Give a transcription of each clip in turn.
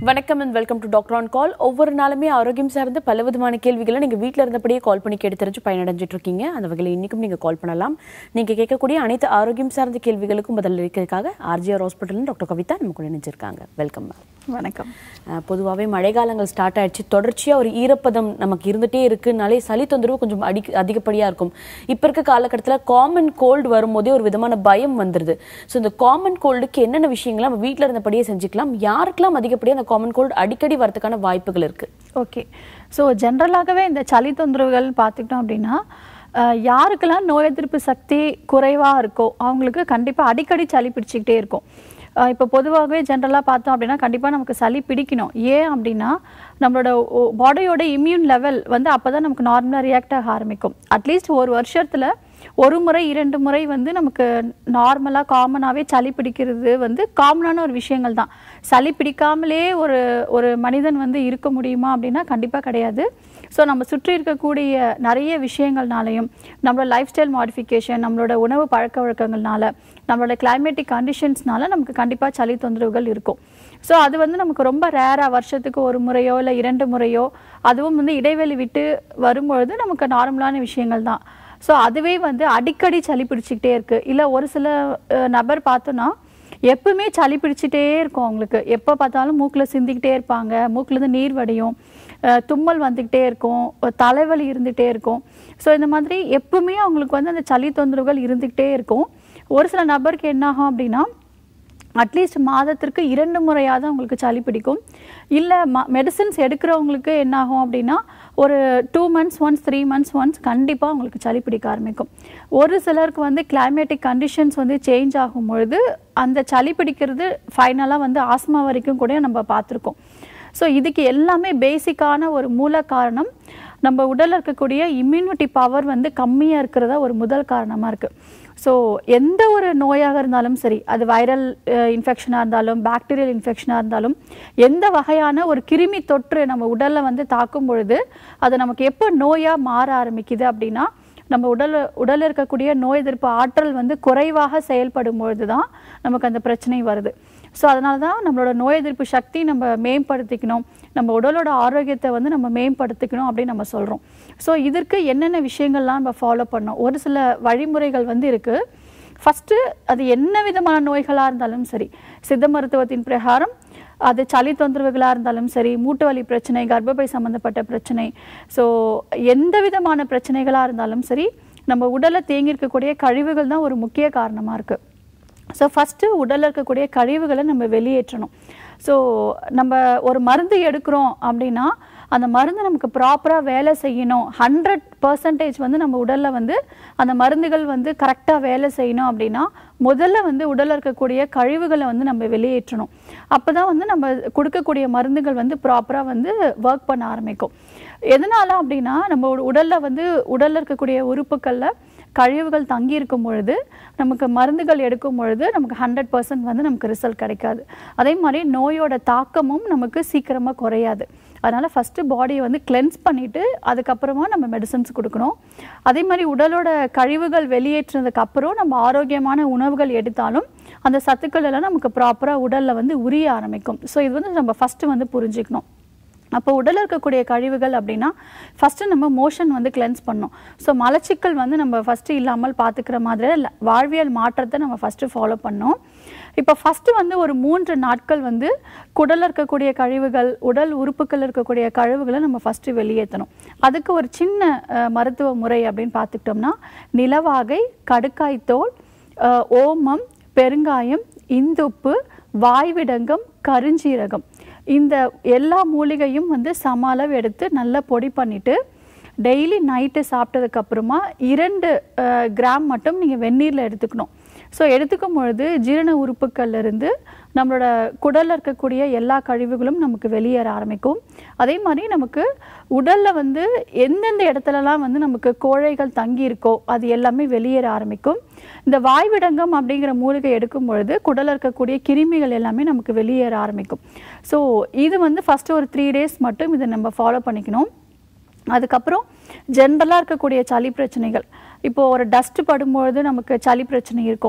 வணக்கம் and welcome to doctor on call ஒவ்வொரு நாளுமே ஆரோக்கியம் சார்ந்த பல விதமான கேள்விகளை நீங்கள் வீட்டில் இருந்தபடியே கால் பண்ணி கேட்டு தெரிஞ்சு பயனடைஞ்சிட்டு இருக்கீங்க அந்த வகையில் இன்றைக்கும் நீங்கள் கால் பண்ணலாம் நீங்கள் கேட்கக்கூடிய அனைத்து ஆரோக்கியம் சார்ந்த கேள்விகளுக்கும் பதில் இருக்கிறதுக்காக ஆர்ஜிஆர் ஹாஸ்பிட்டல் டாக்டர் கவிதா நம்ம கூட நினைச்சிருக்காங்க வெல்கம் மேம் வணக்கம் பொதுவாகவே மழைக்காலங்கள் ஸ்டார்ட் ஆயிடுச்சு தொடர்ச்சியாக ஒரு ஈரப்பதம் நமக்கு இருந்துகிட்டே இருக்குனாலே சளி தொந்தரவு கொஞ்சம் அடி அதிகப்படியாக இருக்கும் இப்போ இருக்க காலகட்டத்தில் காமன் கோல்டு வரும்போதே ஒரு விதமான பயம் வந்துடுது ஸோ இந்த காமன் கோல்டுக்கு என்னென்ன விஷயங்களை நம்ம வீட்டில் இருந்தபடியே செஞ்சுக்கலாம் யாருக்கெல்லாம் அதிகப்படியாக அந்த காமன் கோல்டு அடிக்கடி வரதுக்கான வாய்ப்புகள் இருக்கு ஓகே ஸோ ஜென்ரலாகவே இந்த சளி தொந்தரவுகள் பார்த்துக்கிட்டோம் அப்படின்னா அஹ், யாருக்கெல்லாம் நோய் எதிர்ப்பு சக்தி குறைவாக இருக்கோ அவங்களுக்கு கண்டிப்பாக அடிக்கடி சளி பிடிச்சிக்கிட்டே இருக்கும் அஹ், இப்போ பொதுவாகவே ஜென்ரலாக பார்த்தோம் அப்படின்னா கண்டிப்பாக நமக்கு சளி பிடிக்கணும் ஏன் அப்படின்னா நம்மளோட பாடியோட இம்யூன் லெவல் வந்து அப்போ தான் நமக்கு நார்மலாக ரியாக்ட் ஆக ஆரம்பிக்கும் அட்லீஸ்ட் ஒரு வருஷத்தில் ஒரு முறை இரண்டு முறை வந்து நமக்கு நார்மலாக காமனாகவே சளி பிடிக்கிறது வந்து காமனான ஒரு விஷயங்கள் தான் சளி பிடிக்காமலே ஒரு ஒரு மனிதன் வந்து இருக்க முடியுமா அப்படின்னா கண்டிப்பாக கிடையாது ஸோ நம்ம சுற்றி இருக்கக்கூடிய நிறைய விஷயங்கள்னாலையும் நம்மளோட லைஃப் ஸ்டைல் மாடிஃபிகேஷன் நம்மளோட உணவு பழக்க வழக்கங்கள்னால நம்மளோட கிளைமேட்டிக் கண்டிஷன்ஸ்னால நமக்கு கண்டிப்பாக சளி தொந்தரவுகள் இருக்கும் ஸோ அது வந்து நமக்கு ரொம்ப ரேராக வருஷத்துக்கு ஒரு முறையோ இல்லை இரண்டு முறையோ அதுவும் வந்து இடைவெளி விட்டு வரும்பொழுது நமக்கு நார்மலான விஷயங்கள் தான் ஸோ அதுவே வந்து அடிக்கடி சளி பிடிச்சிக்கிட்டே இருக்கு இல்லை ஒரு சில அஹ், நபர் பார்த்தோன்னா எப்பவுமே சளி பிடிச்சிட்டே இருக்கும் அவங்களுக்கு எப்போ பார்த்தாலும் மூக்கில் சிந்திக்கிட்டே இருப்பாங்க மூக்குலேருந்து நீர் வடியும் அஹ், தும்மல் வந்துக்கிட்டே இருக்கும் அஹ், தலைவலி இருந்துகிட்டே இருக்கும் ஸோ இந்த மாதிரி எப்பவுமே அவங்களுக்கு வந்து அந்த சளி தொந்தரவுகள் இருந்துக்கிட்டே இருக்கும் ஒரு சில நபருக்கு என்ன ஆகும் அப்படின்னா அட்லீஸ்ட் மாதத்திற்கு இரண்டு முறையாவது அவங்களுக்கு சளி பிடிக்கும் இல்லை ம மெடிசின்ஸ் எடுக்கிறவங்களுக்கு என்ன ஆகும் அப்படின்னா ஒரு two months once three months once கண்டிப்பாக அவங்களுக்கு சளி பிடிக்க ஆரம்பிக்கும் ஒரு சிலருக்கு வந்து கிளைமேட்டிக் கண்டிஷன்ஸ் வந்து சேஞ்ச் ஆகும் பொழுது அந்த சளி பிடிக்கிறது ஃபைனலாக வந்து ஆஸ்மா வரைக்கும் கூட நம்ம பார்த்துருக்கோம் ஸோ இதுக்கு எல்லாமே பேசிக்கான ஒரு மூல காரணம் நம்ம உடலில் இருக்கக்கூடிய இம்யூனிட்டி பவர் வந்து கம்மியாக இருக்கிறதா ஒரு முதல் காரணமாக இருக்குது ஸோ எந்த ஒரு நோயாக இருந்தாலும் சரி அது வைரல் இன்ஃபெக்ஷனாக இருந்தாலும் பாக்டீரியல் இன்ஃபெக்ஷனாக இருந்தாலும் எந்த வகையான ஒரு கிருமி தொற்று நம்ம உடலில் வந்து தாக்கும் பொழுது அது நமக்கு எப்போ நோயாக மாற ஆரம்பிக்குது அப்படின்னா நம்ம உடல் உடலில் இருக்கக்கூடிய நோய் எதிர்ப்பு ஆற்றல் வந்து குறைவாக செயல்படும் பொழுது தான் நமக்கு அந்த பிரச்சனை வருது ஸோ அதனால தான் நம்மளோட நோய் எதிர்ப்பு சக்தி நம்ம மேம்படுத்திக்கணும் நம்ம உடலோட ஆரோக்கியத்தை வந்து நம்ம மேம்படுத்திக்கணும் அப்படின்னு நம்ம சொல்கிறோம் ஸோ இதற்கு என்னென்ன விஷயங்கள்லாம் நம்ம ஃபாலோ பண்ணோம் ஒரு சில வழிமுறைகள் வந்து இருக்குது ஃபஸ்ட்டு அது என்ன விதமான நோய்களாக இருந்தாலும் சரி சித்த மருத்துவத்தின் பிரகாரம் அது சளி தொந்தரவுகளாக இருந்தாலும் சரி மூட்டு வலி பிரச்சனை கர்ப்பப்பை சம்மந்தப்பட்ட பிரச்சனை ஸோ எந்த விதமான பிரச்சனைகளாக இருந்தாலும் சரி நம்ம உடலில் தேங்கி இருக்கக்கூடிய கழிவுகள் தான் ஒரு முக்கிய காரணமாக இருக்குது ஸோ ஃபஸ்ட்டு உடலில் இருக்கக்கூடிய கழிவுகளை நம்ம வெளியேற்றணும் ஸோ நம்ம ஒரு மருந்து எடுக்கிறோம் அப்படின்னா அந்த மருந்து நமக்கு ப்ராப்பராக வேலை செய்யணும் ஹண்ட்ரட் பர்சன்டேஜ் வந்து நம்ம உடலில் வந்து அந்த மருந்துகள் வந்து கரெக்டாக வேலை செய்யணும் அப்படின்னா முதல்ல வந்து உடலில் இருக்கக்கூடிய கழிவுகளை வந்து நம்ம வெளியேற்றணும் அப்போ தான் வந்து நம்ம கொடுக்கக்கூடிய மருந்துகள் வந்து ப்ராப்பராக வந்து ஒர்க் பண்ண ஆரம்பிக்கும் எதனால அப்படின்னா நம்ம உடலில் வந்து உடலில் இருக்கக்கூடிய உறுப்புகளில் கழிவுகள் தங்கி இருக்கும் பொழுது நமக்கு மருந்துகள் எடுக்கும் பொழுது நமக்கு ஹண்ட்ரட் பர்சன்ட் வந்து நமக்கு ரிசல்ட் கிடைக்காது அதே மாதிரி நோயோட தாக்கமும் நமக்கு சீக்கிரமாக குறையாது அதனால் ஃபஸ்ட்டு பாடியை வந்து கிளென்ஸ் பண்ணிவிட்டு அதுக்கப்புறமா நம்ம மெடிசன்ஸ் கொடுக்கணும் அதே மாதிரி உடலோட கழிவுகள் வெளியேற்றினதுக்கு அப்புறம் நம்ம ஆரோக்கியமான உணவுகள் எடுத்தாலும் அந்த சத்துக்கள் எல்லாம் நமக்கு ப்ராப்பராக உடலில் வந்து உரிய ஆரம்பிக்கும் ஸோ இது வந்து நம்ம ஃபஸ்ட்டு வந்து புரிஞ்சுக்கணும் அப்போ உடலில் இருக்கக்கூடிய கழிவுகள் அப்படின்னா ஃபஸ்ட்டு நம்ம மோஷன் வந்து கிளென்ஸ் பண்ணோம் ஸோ மலச்சிக்கல் வந்து நம்ம ஃபஸ்ட்டு இல்லாமல் பார்த்துக்கிற மாதிரி இல்ல, வாழ்வியல் மாற்றத்தை நம்ம ஃபஸ்ட்டு ஃபாலோ பண்ணோம் இப்போ ஃபஸ்ட்டு வந்து ஒரு மூன்று நாட்கள் வந்து குடலில் இருக்கக்கூடிய கழிவுகள் உடல் உறுப்புகள் இருக்கக்கூடிய கழிவுகளை நம்ம ஃபஸ்ட்டு வெளியேற்றணும் அதுக்கு ஒரு சின்ன அஹ், மருத்துவ முறை அப்படின்னு பார்த்துக்கிட்டோம்னா நிலவாகை கடுக்காய்த்தோல் அஹ், ஓமம் பெருங்காயம் இந்துப்பு வாய்விடங்கம் கருஞ்சீரகம் இந்த எல்லா மூலிகையும் வந்து சம அளவு எடுத்து நல்லா பொடி பண்ணிட்டு டெய்லி நைட்டு சாப்பிட்டதுக்கு அப்புறமா இரண்டு அஹ், கிராம் மட்டும் நீங்கள் வெந்நீரில் எடுத்துக்கணும் ஸோ எடுத்துக்கும் பொழுது ஜீரண உறுப்புக்கள்ல இருந்து நம்மளோட குடலில் இருக்கக்கூடிய எல்லா கழிவுகளும் நமக்கு வெளியேற ஆரம்பிக்கும் அதே மாதிரி நமக்கு உடலில் வந்து எந்தெந்த இடத்துலலாம் வந்து நமக்கு கோழைகள் தங்கி இருக்கோ அது எல்லாமே வெளியேற ஆரம்பிக்கும் இந்த வாய்விடங்கம் அப்படிங்கிற மூலிகை எடுக்கும் பொழுது குடலில் இருக்கக்கூடிய கிருமிகள் எல்லாமே நமக்கு வெளியேற ஆரம்பிக்கும் ஸோ இது வந்து ஃபஸ்ட்டு ஒரு த்ரீ டேஸ் மட்டும் இதை நம்ம ஃபாலோ பண்ணிக்கணும் அதுக்கப்புறம் ஜென்ரலாக இருக்கக்கூடிய சளி பிரச்சனைகள் இப்போ ஒரு டஸ்ட் படும்பொழுது நமக்கு சளி பிரச்சனை இருக்கும்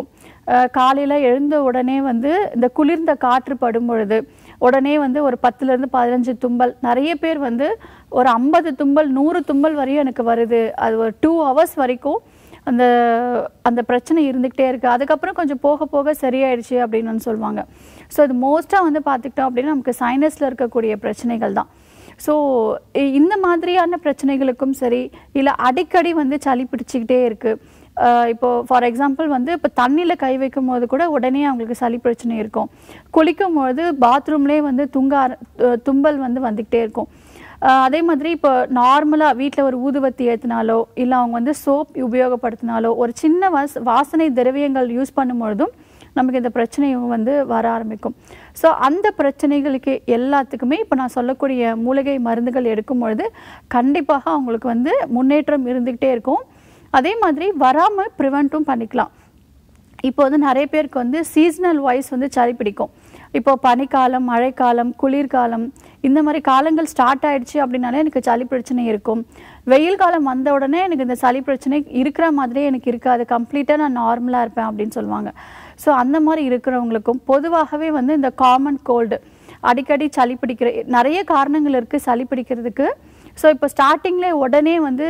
காலையில் எழுந்த உடனே வந்து இந்த குளிர்ந்த காற்று படும் பொழுது உடனே வந்து ஒரு பத்துலேருந்து பதினஞ்சு தும்பல் நிறைய பேர் வந்து ஒரு ஐம்பது தும்பல் நூறு தும்பல் வரையும் எனக்கு வருது அது ஒரு டூ ஹவர்ஸ் வரைக்கும் அந்த அந்த பிரச்சனை இருந்துக்கிட்டே இருக்குது அதுக்கப்புறம் கொஞ்சம் போக போக சரியாயிடுச்சு அப்படின்னு வந்து சொல்லுவாங்க ஸோ இது மோஸ்ட்டாக வந்து பார்த்துக்கிட்டோம் அப்படின்னா நமக்கு சைனஸில் இருக்கக்கூடிய பிரச்சனைகள் தான் ஸோ இந்த மாதிரியான பிரச்சனைகளுக்கும் சரி இல்லை அடிக்கடி வந்து சளி பிடிச்சிக்கிட்டே இருக்குது இப்போ ஃபார் எக்ஸாம்பிள் வந்து இப்போ தண்ணியில் கை வைக்கும் போது கூட உடனே அவங்களுக்கு சளி பிரச்சனை இருக்கும் குளிக்கும் போது பாத்ரூம்லேயே வந்து துங்க ஆர- து- தும்பல் வந்து வந்துக்கிட்டே இருக்கும் ஆஹ் அதே மாதிரி இப்போ நார்மலாக வீட்டில் ஒரு ஊதுவத்தி ஏற்றினாலோ இல்லை அவங்க வந்து சோப் உபயோகப்படுத்தினாலோ ஒரு சின்ன வாஸ் வாசனை திரவியங்கள் யூஸ் பண்ணும்பொழுதும் நமக்கு இந்த பிரச்சனை வந்து வர ஆரம்பிக்கும் ஸோ அந்த பிரச்சனைகளுக்கு எல்லாத்துக்குமே இப்போ நான் சொல்லக்கூடிய மூலிகை மருந்துகள் எடுக்கும் பொழுது கண்டிப்பாக அவங்களுக்கு வந்து முன்னேற்றம் இருந்துக்கிட்டே இருக்கும் அதே மாதிரி வராமல் ப்ரிவெண்ட்டும் பண்ணிக்கலாம் இப்போ வந்து நிறைய பேருக்கு வந்து சீசனல் வைஸ் வந்து சளி பிடிக்கும் இப்போ பனிக்காலம் மழைக்காலம் குளிர்காலம் இந்த மாதிரி காலங்கள் ஸ்டார்ட் ஆயிடுச்சு அப்படின்னாலே எனக்கு சளி பிரச்சனை இருக்கும் வெயில் காலம் வந்த உடனே எனக்கு இந்த சளி பிரச்சனை இருக்கிற மாதிரியே எனக்கு இருக்காது கம்ப்ளீட்டாக நான் நார்மலாக இருப்பேன் அப்படின்னு சொல்லுவாங்க ஸோ அந்த மாதிரி இருக்கிறவங்களுக்கும் பொதுவாகவே வந்து இந்த காமன் கோல்டு அடிக்கடி சளி பிடிக்கிற நிறைய காரணங்கள் இருக்குது சளி பிடிக்கிறதுக்கு ஸோ இப்போ ஸ்டார்டிங்லேயே உடனே வந்து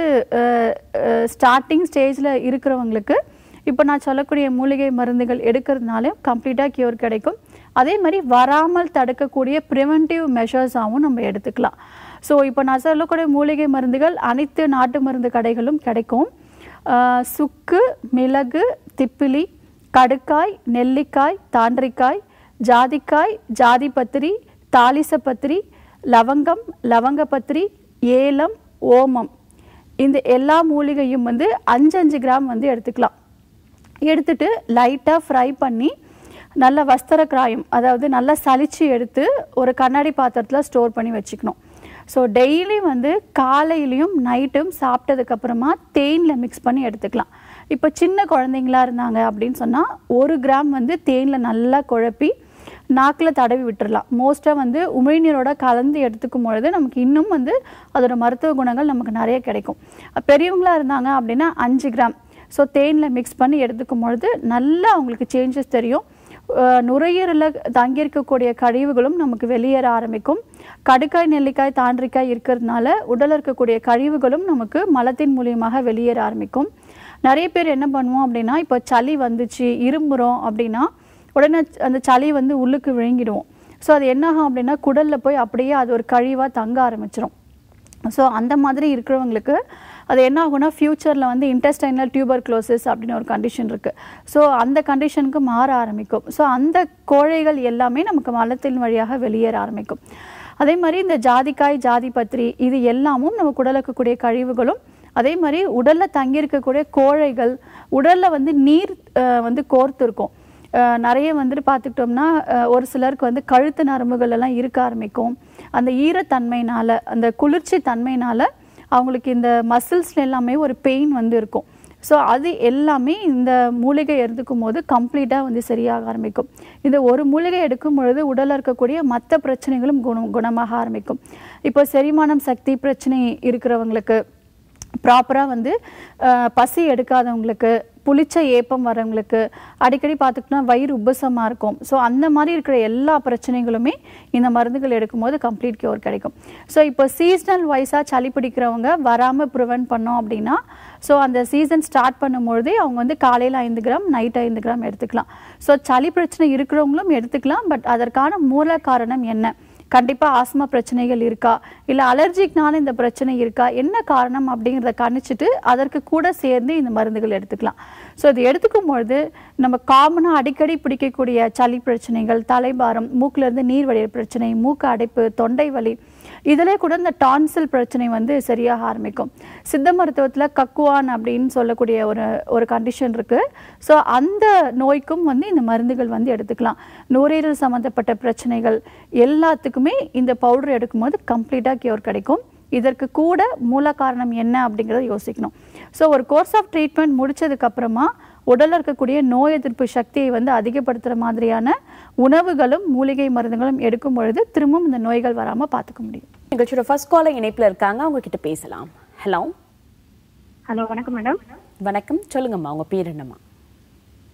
ஸ்டார்டிங் ஸ்டேஜில் இருக்கிறவங்களுக்கு இப்போ நான் சொல்லக்கூடிய மூலிகை மருந்துகள் எடுக்கிறதுனால கம்ப்ளீட்டாக கியூர் கிடைக்கும் அதே மாதிரி வராமல் தடுக்கக்கூடிய ப்ரிவென்டிவ் மெஷர்ஸாகவும் நம்ம எடுத்துக்கலாம் ஸோ இப்போ நான் சொல்லக்கூடிய மூலிகை மருந்துகள் அனைத்து நாட்டு மருந்து கடைகளும் கிடைக்கும் ஆஹ் சுக்கு மிளகு திப்பிலி கடுக்காய் நெல்லிக்காய் தாண்டிக்காய் ஜாதிக்காய் ஜாதிபத்திரி தாலிசப்பத்திரி லவங்கம் லவங்கப்பத்திரி ஏலம் ஓமம் இந்த எல்லா மூலிகையும் வந்து அஞ்சு அஞ்சு கிராம் வந்து எடுத்துக்கலாம் எடுத்துட்டு லைட்டாக ஃப்ரை பண்ணி நல்ல வஸ்திர கிராயம் அதாவது நல்லா சலிச்சு எடுத்து ஒரு கண்ணாடி பாத்திரத்தில் ஸ்டோர் பண்ணி வச்சுக்கணும் ஸோ டெய்லி வந்து காலையிலையும் நைட்டும் சாப்பிட்டதுக்கப்புறமா தேனில் மிக்ஸ் பண்ணி எடுத்துக்கலாம் இப்போ சின்ன குழந்தைங்களா இருந்தாங்க அப்படின்னு சொன்னால் ஒரு கிராம் வந்து தேனில் நல்லா குழப்பி நாக்கில் தடவி விட்டுறலாம் மோஸ்ட்டாக வந்து உமிழ்நீரோட கலந்து எடுத்துக்கும் பொழுது நமக்கு இன்னும் வந்து அதோட மருத்துவ குணங்கள் நமக்கு நிறைய கிடைக்கும் பெரியவங்களா இருந்தாங்க அப்படின்னா அஞ்சு கிராம் ஸோ தேனில் மிக்ஸ் பண்ணி எடுத்துக்கும் பொழுது நல்லா அவங்களுக்கு சேஞ்சஸ் தெரியும் அஹ் நுரையீரலில் தங்கியிருக்கக்கூடிய கழிவுகளும் நமக்கு வெளியேற ஆரம்பிக்கும் கடுக்காய் நெல்லிக்காய் தாண்டிக்காய் இருக்கிறதுனால உடலில் இருக்கக்கூடிய கழிவுகளும் நமக்கு மலத்தின் மூலியமாக வெளியேற ஆரம்பிக்கும் நிறைய பேர் என்ன பண்ணுவோம் அப்படின்னா இப்போ சளி வந்துச்சு இரும்புறோம் அப்படின்னா உடனே அந்த சளி வந்து உள்ளுக்கு விழுங்கிடுவோம் ஸோ அது என்னாகும் அப்படின்னா குடலில் போய் அப்படியே அது ஒரு கழிவாக தங்க ஆரம்பிச்சிரும் ஸோ அந்த மாதிரி இருக்கிறவங்களுக்கு அது என்ன ஆகும்னா ஃப்யூச்சரில் வந்து இன்டெஸ்டைனல் டியூபர் க்ளோசிஸ் அப்படின்னு ஒரு கண்டிஷன் இருக்குது ஸோ அந்த கண்டிஷனுக்கு மாற ஆரம்பிக்கும் ஸோ அந்த கோழைகள் எல்லாமே நமக்கு மலத்தின் வழியாக வெளியேற ஆரம்பிக்கும் அதே மாதிரி இந்த ஜாதிக்காய் ஜாதிபத்திரி இது எல்லாமும் நம்ம குடலுக்கு இருக்கக்கூடிய கழிவுகளும் அதே மாதிரி உடலில் தங்கியிருக்கக்கூடிய கோழைகள் உடலில் வந்து நீர் அஹ், வந்து கோர்த்து இருக்கும் அஹ் நிறைய வந்துட்டு பார்த்துக்கிட்டோம்னா அஹ் ஒரு சிலருக்கு வந்து கழுத்து நரம்புகள் எல்லாம் இருக்க ஆரம்பிக்கும் அந்த ஈரத்தன்மையினால அந்த குளிர்ச்சி தன்மையினால அவங்களுக்கு இந்த மசில்ஸ்ல எல்லாமே ஒரு பெயின் வந்து இருக்கும் ஸோ அது எல்லாமே இந்த மூலிகை எடுத்துக்கும் போது கம்ப்ளீட்டாக வந்து சரியாக ஆரம்பிக்கும் இந்த ஒரு மூலிகை எடுக்கும் பொழுது உடலில் இருக்கக்கூடிய மற்ற பிரச்சனைகளும் குணம் குணமாக ஆரம்பிக்கும் இப்போ செரிமானம் சக்தி பிரச்சனை இருக்கிறவங்களுக்கு ப்ராப்பராக வந்து அஹ், பசி எடுக்காதவங்களுக்கு புளிச்ச ஏப்பம் வரவங்களுக்கு அடிக்கடி பார்த்துக்கிட்டோம்னா வயிறு உபசமாக இருக்கும் ஸோ அந்த மாதிரி இருக்கிற எல்லா பிரச்சனைகளுமே இந்த மருந்துகள் எடுக்கும்போது கம்ப்ளீட் கியூர் கிடைக்கும் ஸோ இப்போ சீசனல் வைஸாக சளி பிடிக்கிறவங்க வராமல் ப்ரிவென்ட் பண்ணோம் அப்படின்னா ஸோ அந்த சீசன் ஸ்டார்ட் பண்ணும்பொழுதே அவங்க வந்து காலையில் ஐந்து கிராம் நைட் ஐந்து கிராம் எடுத்துக்கலாம் ஸோ சளி பிரச்சனை இருக்கிறவங்களும் எடுத்துக்கலாம் பட் அதற்கான மூல காரணம் என்ன கண்டிப்பாக ஆஸ்மா பிரச்சனைகள் இருக்கா இல்லை அலர்ஜிக்னால இந்த பிரச்சனை இருக்கா என்ன காரணம் அப்படிங்கிறத கணிச்சிட்டு அதற்கு கூட சேர்ந்து இந்த மருந்துகள் எடுத்துக்கலாம் ஸோ இது எடுத்துக்கும் பொழுது நம்ம காமனாக அடிக்கடி பிடிக்கக்கூடிய சளி பிரச்சனைகள் தலைபாரம் மூக்குல இருந்து நீர் வழிய பிரச்சனை மூக்கு அடைப்பு தொண்டை வலி இதிலே கூட இந்த டான்சில் பிரச்சனை வந்து சரியாக ஆரம்பிக்கும் சித்த மருத்துவத்தில் கக்குவான் அப்படின்னு சொல்லக்கூடிய ஒரு ஒரு கண்டிஷன் இருக்குது ஸோ அந்த நோய்க்கும் வந்து இந்த மருந்துகள் வந்து எடுத்துக்கலாம் நுரையீரல் சம்மந்தப்பட்ட பிரச்சனைகள் எல்லாத்துக்குமே இந்த பவுடர் எடுக்கும்போது கம்ப்ளீட்டாக கியூர் கிடைக்கும் இதற்கு கூட மூல காரணம் என்ன அப்படிங்கிறத யோசிக்கணும் ஸோ ஒரு கோர்ஸ் ஆஃப் ட்ரீட்மெண்ட் முடிச்சதுக்கு அப்புறமா உடலில் இருக்கக்கூடிய நோய் எதிர்ப்பு சக்தியை வந்து அதிகப்படுத்துகிற மாதிரியான உணவுகளும் மூலிகை மருந்துகளும் எடுக்கும் பொழுது திரும்பவும் இந்த நோய்கள் வராமல் பார்த்துக்க முடியும் நிகழ்ச்சியோட ஃபர்ஸ்ட் காலர் இணைப்புல இருக்காங்க அவங்க கிட்ட பேசலாம் ஹலோ ஹலோ வணக்கம் மேடம் வணக்கம் சொல்லுங்கம்மா உங்க பேர் என்னம்மா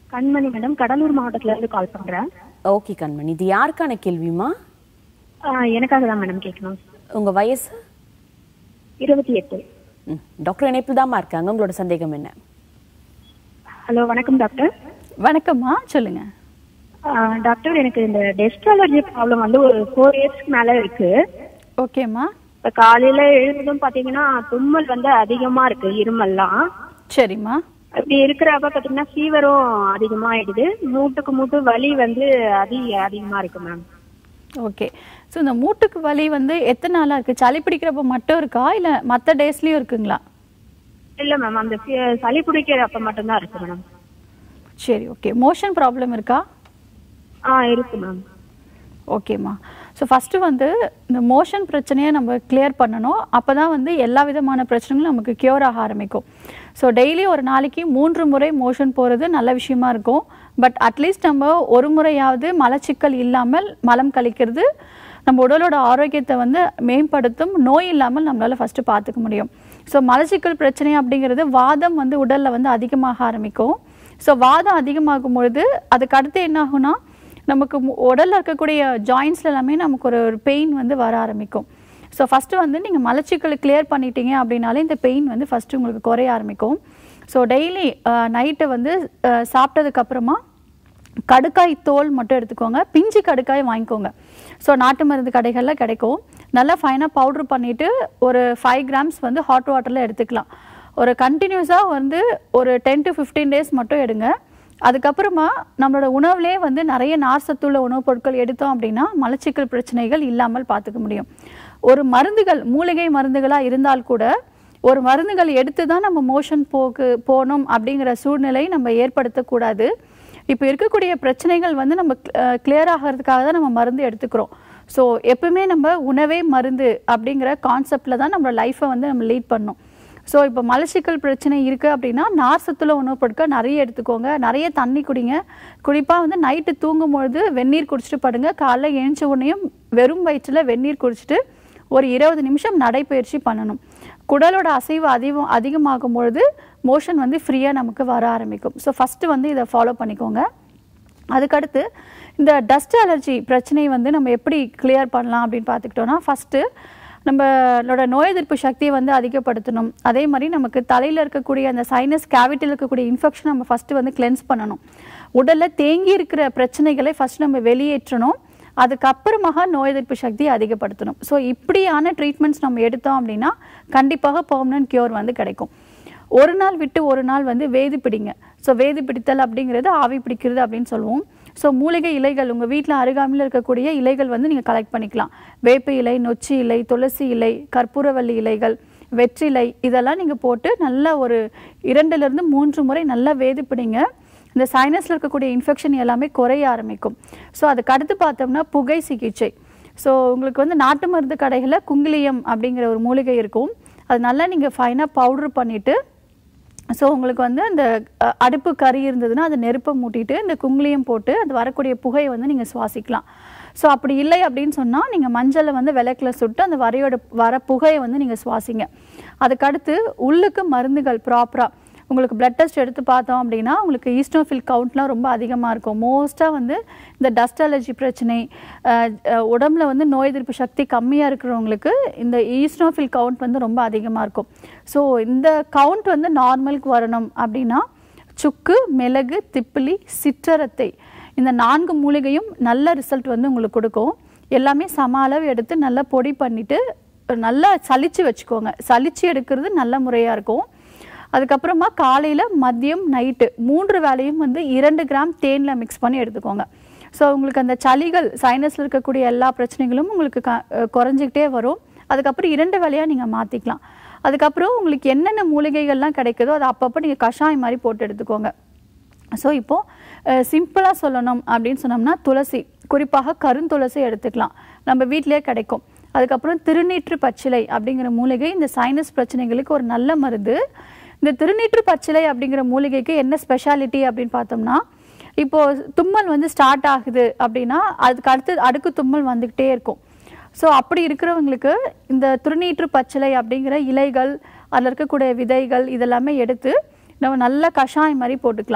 கண்மணி மேடம் கடலூர் மாவட்டத்துல இருந்து கால் பண்றேன் ஓகே கண்மணி இது யாருக்கான கேள்விமா ஆ, எனக்காக தான் மேடம் கேட்கணும் உங்க வயசு இருபத்தி எட்டு ம், டாக்டர் இணைப்பில் தாம்மா இருக்காங்க உங்களோட சந்தேகம் என்ன ஹலோ வணக்கம் டாக்டர் வணக்கம்மா சொல்லுங்க ஆ, டாக்டர் எனக்கு இந்த டெஸ்ட் அலர்ஜி ப்ராப்ளம் வந்து ஒரு ஃபோர் இயர்ஸ்க்கு மேல இருக்கு ஓகேம்மா இப்ப காலையில எழுந்ததும் பாத்தீங்கன்னா தும்மல் வந்து அதிகமா இருக்கு இருமல்லாம் சரிம்மா அப்படி இருக்கிறப்ப பாத்தீங்கன்னா ஃபீவரும் அதிகமாயிடுது மூட்டுக்கு மூட்டு வலி வந்து அதி அதிகமா இருக்கு மேம் ஓகே ஸோ இந்த மூட்டுக்கு வலி வந்து எத்தனை நாளாக இருக்குது சளி பிடிக்கிறப்ப மட்டும் இருக்கா இல்லை மற்ற டேஸ்லேயும் இருக்குங்களா இல்ல மேம் அந்த ஃபீ- சளி பிடிக்கிறப்ப மட்டும்தான் இருக்கு மேடம் சரி ஓகே மோஷன் ப்ராப்ளம் இருக்கா ஆ இருக்கு மேம் ஓகேம்மா ஸோ ஃபஸ்ட்டு வந்து இந்த மோஷன் பிரச்சனையை நம்ம கிளியர் பண்ணணும் அப்போ தான் வந்து எல்லா விதமான பிரச்சனைகளும் நமக்கு க்யூர் ஆக ஆரம்பிக்கும் ஸோ டெய்லி ஒரு நாளைக்கு மூன்று முறை மோஷன் போகிறது நல்ல விஷயமா இருக்கும் பட் அட்லீஸ்ட் நம்ம ஒரு முறையாவது மலச்சிக்கல் இல்லாமல் மலம் கழிக்கிறது நம்ம உடலோட ஆரோக்கியத்தை வந்து மேம்படுத்தும் நோய் இல்லாமல் நம்மளால் ஃபஸ்ட்டு பார்த்துக்க முடியும் ஸோ மலச்சிக்கல் பிரச்சனை அப்படிங்கிறது வாதம் வந்து உடலில் வந்து அதிகமாக ஆரம்பிக்கும் ஸோ வாதம் அதிகமாகும் பொழுது அதுக்கு அடுத்து என்ன ஆகும்னா நமக்கு மு- உடல்ல இருக்கக்கூடிய ஜாயின்ஸ்ல எல்லாமே நமக்கு ஒரு ஒரு பெயின் வந்து வர ஆரம்பிக்கும் ஸோ ஃபஸ்ட்டு வந்து நீங்கள் மலச்சிக்கல் கிளியர் பண்ணிட்டீங்க அப்படின்னாலே இந்த பெயின் வந்து ஃபஸ்ட்டு உங்களுக்கு குறைய ஆரம்பிக்கும் ஸோ டெய்லி நைட்டு வந்து அஹ், சாப்பிட்டதுக்கு அப்புறமா கடுக்காய் தோல் மட்டும் எடுத்துக்கோங்க பிஞ்சு கடுக்காய் வாங்கிக்கோங்க ஸோ நாட்டு மருந்து கடைகளில் கிடைக்கும் நல்லா ஃபைனாக பவுட்ரு பண்ணிவிட்டு ஒரு ஃபைவ் கிராம்ஸ் வந்து ஹாட் வாட்டரில் எடுத்துக்கலாம் ஒரு கண்டினியூஸாக வந்து ஒரு டென் டு ஃபிஃப்டீன் டேஸ் மட்டும் எடுங்க அதுக்கப்புறமா நம்மளோட உணவுலே வந்து நிறைய நார் சத்துள்ள உணவுப் பொருட்கள் எடுத்தோம் அப்படின்னா மலச்சிக்கல் பிரச்சனைகள் இல்லாமல் பார்த்துக்க முடியும் ஒரு மருந்துகள் மூலிகை மருந்துகளாக இருந்தால் கூட ஒரு மருந்துகள் எடுத்து தான் நம்ம மோஷன் போக்கு போகணும் அப்படிங்கிற சூழ்நிலை நம்ம ஏற்படுத்தக்கூடாது இப்போ இருக்கக்கூடிய பிரச்சனைகள் வந்து நம்ம கிளியர் ஆகிறதுக்காக தான் நம்ம மருந்து எடுத்துக்கிறோம் ஸோ எப்பவுமே நம்ம உணவே மருந்து அப்படிங்கிற கான்செப்டில் தான் நம்ம லைஃப்பை வந்து நம்ம லீட் பண்ணோம் ஸோ இப்போ மலச்சிக்கல் பிரச்சனை இருக்குது அப்படின்னா நார் சத்துள்ள உணவுப் பொருட்கள் நிறைய எடுத்துக்கோங்க நிறைய தண்ணி குடிங்க குறிப்பாக வந்து நைட்டு தூங்கும் பொழுது வெந்நீர் குடிச்சிட்டு படுங்க காலைல எழுந்த உடனேயும் வெறும் வயிற்றில் வெந்நீர் குடிச்சிட்டு ஒரு இருபது நிமிஷம் நடைப்பயிற்சி பண்ணணும் குடலோட அசைவு அதிகம் அதிகமாகும் பொழுது மோஷன் வந்து ஃப்ரீயாக நமக்கு வர ஆரம்பிக்கும் ஸோ ஃபஸ்ட்டு வந்து இதை ஃபாலோ பண்ணிக்கோங்க அதுக்கடுத்து இந்த டஸ்ட் அலர்ஜி பிரச்சனை வந்து நம்ம எப்படி கிளியர் பண்ணலாம் அப்படின்னு பார்த்துக்கிட்டோன்னா ஃபஸ்ட்டு நம்மளோட நோய் எதிர்ப்பு சக்தியை வந்து அதிகப்படுத்தணும் அதே மாதிரி நமக்கு தலையில் இருக்கக்கூடிய அந்த சைனஸ் கேவிட்டியில் இருக்கக்கூடிய இன்ஃபெக்ஷன் நம்ம ஃபஸ்ட்டு வந்து கிளென்ஸ் பண்ணணும் உடலில் தேங்கி இருக்கிற பிரச்சனைகளை ஃபஸ்ட் நம்ம வெளியேற்றணும் அதுக்கப்புறமாக நோய் எதிர்ப்பு சக்தியை அதிகப்படுத்தணும் ஸோ இப்படியான ட்ரீட்மெண்ட்ஸ் நம்ம எடுத்தோம் அப்படின்னா கண்டிப்பாக பெர்மனன்ட் கியூர் வந்து கிடைக்கும் ஒரு நாள் விட்டு ஒரு நாள் வந்து வேது பிடிங்க ஸோ வேது பிடித்தல் அப்படிங்கிறது ஆவி பிடிக்கிறது அப்படின்னு சொல்லுவோம் ஸோ மூலிகை இலைகள் உங்கள் வீட்டில் அருகாமையில் இருக்கக்கூடிய இலைகள் வந்து நீங்கள் கலெக்ட் பண்ணிக்கலாம் வேப்ப இலை நொச்சி இலை துளசி இலை கற்பூரவள்ளி இலைகள் வெற்றிலை இதெல்லாம் நீங்கள் போட்டு நல்ல ஒரு இரண்டுலேருந்து மூன்று முறை நல்லா வேது பிடிங்க இந்த சைனஸில் இருக்கக்கூடிய இன்ஃபெக்ஷன் எல்லாமே குறைய ஆரம்பிக்கும் ஸோ அதுக்கு அடுத்து பார்த்தோம்னா புகை சிகிச்சை ஸோ உங்களுக்கு வந்து நாட்டு மருந்து கடைகளில் குங்கிலியம் அப்படிங்கிற ஒரு மூலிகை இருக்கும் அது நல்லா நீங்கள் ஃபைனாக பவுட்ரு பண்ணிவிட்டு ஸோ உங்களுக்கு வந்து அந்த அஹ், அடுப்பு கறி இருந்ததுன்னா அதை நெருப்பை மூட்டிட்டு இந்த குங்குலியம் போட்டு அது வரக்கூடிய புகையை வந்து நீங்கள் சுவாசிக்கலாம் ஸோ அப்படி இல்லை அப்படின்னு சொன்னால் நீங்கள் மஞ்சளை வந்து விளக்கில் சுட்டு அந்த வரையோட வர புகையை வந்து நீங்கள் சுவாசிங்க அதுக்கடுத்து உள்ளுக்கு மருந்துகள் ப்ராப்பராக உங்களுக்கு பிளட் டெஸ்ட் எடுத்து பார்த்தோம் அப்படின்னா உங்களுக்கு ஈஸ்டோஃபில் கவுண்ட்லாம் ரொம்ப அதிகமாக இருக்கும் மோஸ்ட்டாக வந்து இந்த டஸ்ட் அலர்ஜி பிரச்சனை அஹ், அஹ், உடம்புல வந்து நோய் எதிர்ப்பு சக்தி கம்மியாக இருக்கிறவங்களுக்கு இந்த ஈஸ்டோஃபில் கவுண்ட் வந்து ரொம்ப அதிகமாக இருக்கும் ஸோ இந்த கவுண்ட் வந்து நார்மலுக்கு வரணும் அப்படின்னா சுக்கு மிளகு திப்பிலி சிற்றரத்தை இந்த நான்கு மூலிகையும் நல்ல ரிசல்ட் வந்து உங்களுக்கு கொடுக்கும் எல்லாமே சம அளவு எடுத்து நல்லா பொடி பண்ணிவிட்டு நல்லா சலிச்சு வச்சுக்கோங்க சலிச்சு எடுக்கிறது நல்ல முறையாக இருக்கும் அதுக்கப்புறமா காலையில் மதியம் நைட்டு மூன்று வேளையும் வந்து இரண்டு கிராம் தேனில் மிக்ஸ் பண்ணி எடுத்துக்கோங்க ஸோ உங்களுக்கு அந்த சளிகள் சைனஸில் இருக்கக்கூடிய எல்லா பிரச்சனைகளும் உங்களுக்கு க அஹ் குறைஞ்சிக்கிட்டே வரும் அதுக்கப்புறம் இரண்டு வேலையாக நீங்கள் மாற்றிக்கலாம் அதுக்கப்புறம் உங்களுக்கு என்னென்ன மூலிகைகள்லாம் கிடைக்குதோ அதை அப்பப்போ நீங்கள் கஷாயம் மாதிரி போட்டு எடுத்துக்கோங்க ஸோ இப்போது சிம்பிளாக சொல்லணும் அப்படின்னு சொன்னோம்னா துளசி குறிப்பாக கருந்துளசி எடுத்துக்கலாம் நம்ம வீட்டிலேயே கிடைக்கும் அதுக்கப்புறம் திருநீற்று பச்சிலை அப்படிங்கிற மூலிகை இந்த சைனஸ் பிரச்சனைகளுக்கு ஒரு நல்ல மருந்து இந்த திருநீற்று பச்சிலை அப்படிங்கிற மூலிகைக்கு என்ன ஸ்பெஷாலிட்டி அப்படின்னு பார்த்தோம்னா இப்போ தும்மல் வந்து ஸ்டார்ட் ஆகுது அப்படின்னா அதுக்கு அடுத்து அடுக்கு தும்மல் வந்துக்கிட்டே இருக்கும் ஸோ அப்படி இருக்கிறவங்களுக்கு இந்த திருநீற்று பச்சிலை அப்படிங்கிற இலைகள் அதில் இருக்கக்கூடிய விதைகள் இதெல்லாமே எடுத்து நம்ம நல்ல கஷாயம் மாதிரி போட்டுக்கலாம்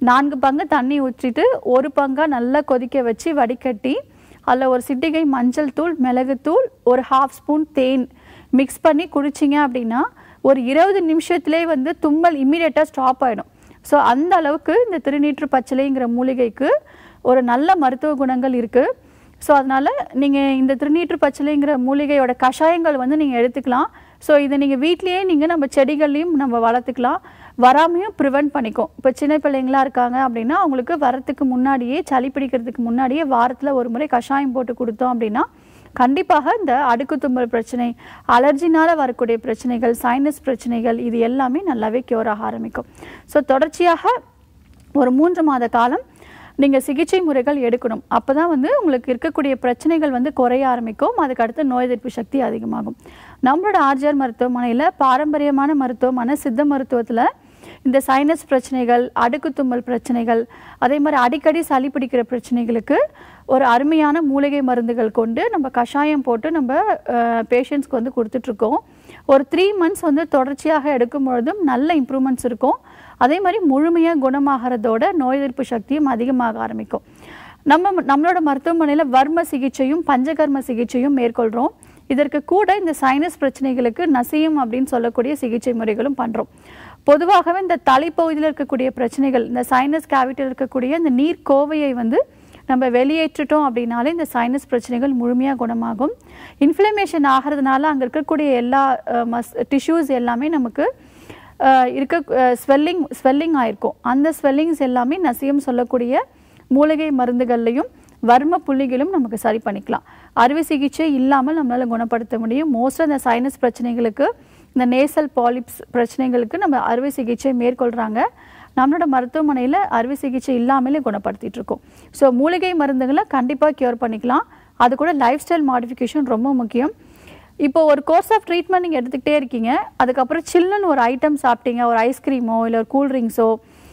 நான்கு பங்கு தண்ணி ஊற்றிட்டு ஒரு பங்கா நல்லா கொதிக்க வச்சு வடிகட்டி அதில் ஒரு சிட்டிகை மஞ்சள் தூள் மிளகுத்தூள் ஒரு ஹாஃப் ஸ்பூன் தேன் மிக்ஸ் பண்ணி குடிச்சிங்க அப்படின்னா ஒரு இருபது நிமிஷத்துலேயே வந்து தும்மல் இம்மீடியட்டாக ஸ்டாப் ஆகிடும் ஸோ அந்த அளவுக்கு இந்த திருநீற்று பச்சிலைங்கிற மூலிகைக்கு ஒரு நல்ல மருத்துவ குணங்கள் இருக்குது ஸோ அதனால் நீங்கள் இந்த திருநீற்று பச்சிலைங்கிற மூலிகையோட கஷாயங்கள் வந்து நீங்கள் எடுத்துக்கலாம் ஸோ இதை நீங்கள் வீட்லேயே நீங்கள் நம்ம செடிகள்லையும் நம்ம வளர்த்துக்கலாம் வராமையும் ப்ரிவென்ட் பண்ணிக்கும் இப்போ சின்ன பிள்ளைங்களா இருக்காங்க அப்படின்னா அவங்களுக்கு வரத்துக்கு முன்னாடியே சளி பிடிக்கிறதுக்கு முன்னாடியே வாரத்தில் ஒரு முறை கஷாயம் போட்டு கொடுத்தோம் அப்படின்னா கண்டிப்பாக இந்த அடுக்கு தும்மல் பிரச்சனை அலர்ஜினால வரக்கூடிய பிரச்சனைகள் சைனஸ் பிரச்சனைகள் இது எல்லாமே நல்லாவே கியூர் ஆக ஆரம்பிக்கும் ஸோ தொடர்ச்சியாக ஒரு மூன்று மாத காலம் நீங்கள் சிகிச்சை முறைகள் எடுக்கணும் அப்போ தான் வந்து உங்களுக்கு இருக்கக்கூடிய பிரச்சனைகள் வந்து குறைய ஆரம்பிக்கும் அதுக்கு அடுத்து நோய் எதிர்ப்பு சக்தி அதிகமாகும் நம்மளோட ஆர்ஜிஆர் மருத்துவமனையில் பாரம்பரியமான மருத்துவமான சித்த மருத்துவத்தில் இந்த சைனஸ் பிரச்சனைகள் அடுக்கு தும்மல் பிரச்சனைகள் அதே மாதிரி அடிக்கடி சளி பிடிக்கிற பிரச்சனைகளுக்கு ஒரு அருமையான மூலிகை மருந்துகள் கொண்டு நம்ம கஷாயம் போட்டு நம்ம பேஷண்ட்ஸ்க்கு வந்து கொடுத்துட்ருக்கோம் ஒரு த்ரீ மந்த்ஸ் வந்து தொடர்ச்சியாக எடுக்கும் பொழுதும் நல்ல இம்ப்ரூவ்மெண்ட்ஸ் இருக்கும் அதே மாதிரி முழுமையாக குணமாகறதோட நோய் எதிர்ப்பு சக்தியும் அதிகமாக ஆரம்பிக்கும் நம்ம நம்மளோட மருத்துவமனையில் வர்ம சிகிச்சையும் பஞ்சகர்ம சிகிச்சையும் மேற்கொள்கிறோம் இதற்கு கூட இந்த சைனஸ் பிரச்சனைகளுக்கு நசியம் அப்படின்னு சொல்லக்கூடிய சிகிச்சை முறைகளும் பண்ணுறோம் பொதுவாகவே இந்த தலைப்பகுதியில் இருக்கக்கூடிய பிரச்சனைகள் இந்த சைனஸ் கேவிட்டியில் இருக்கக்கூடிய இந்த நீர் கோவையை வந்து நம்ம வெளியேற்றிட்டோம் அப்படின்னாலே இந்த சைனஸ் பிரச்சனைகள் முழுமையாக குணமாகும் இன்ஃப்ளமேஷன் ஆகிறதுனால அங்கே இருக்கக்கூடிய எல்லா மஸ் டிஷ்யூஸ் எல்லாமே நமக்கு அஹ், இருக்க ஸ்வெல்லிங் ஸ்வெல்லிங் ஆயிருக்கும் அந்த ஸ்வெல்லிங்ஸ் எல்லாமே நசியம் சொல்லக்கூடிய மூலிகை மருந்துகள்லையும் வர்ம புள்ளிகளும் நமக்கு சரி பண்ணிக்கலாம் அறுவை சிகிச்சை இல்லாமல் நம்மளால குணப்படுத்த முடியும் மோஸ்ட்டாக இந்த சைனஸ் பிரச்சனைகளுக்கு இந்த நேசல் பாலிப்ஸ் பிரச்சனைகளுக்கு நம்ம அறுவை சிகிச்சை மேற்கொள்கிறாங்க நம்மளோட மருத்துவமனையில் அறுவை சிகிச்சை இல்லாமலே குணப்படுத்திட்டு இருக்கோம் ஸோ மூலிகை மருந்துகளை கண்டிப்பாக க்யூர் பண்ணிக்கலாம் அது கூட லைஃப் ஸ்டைல் மாடிஃபிகேஷன் ரொம்ப முக்கியம் இப்போ ஒரு கோர்ஸ் ஆஃப் ட்ரீட்மெண்ட் நீங்கள் எடுத்துக்கிட்டே இருக்கீங்க அதுக்கப்புறம் சில்லுன்னு ஒரு ஐட்டம் சாப்பிட்டீங்க ஒரு ஐஸ்கிரீமோ இல்லை ஒரு கூல்ட்ரிங்க்ஸோ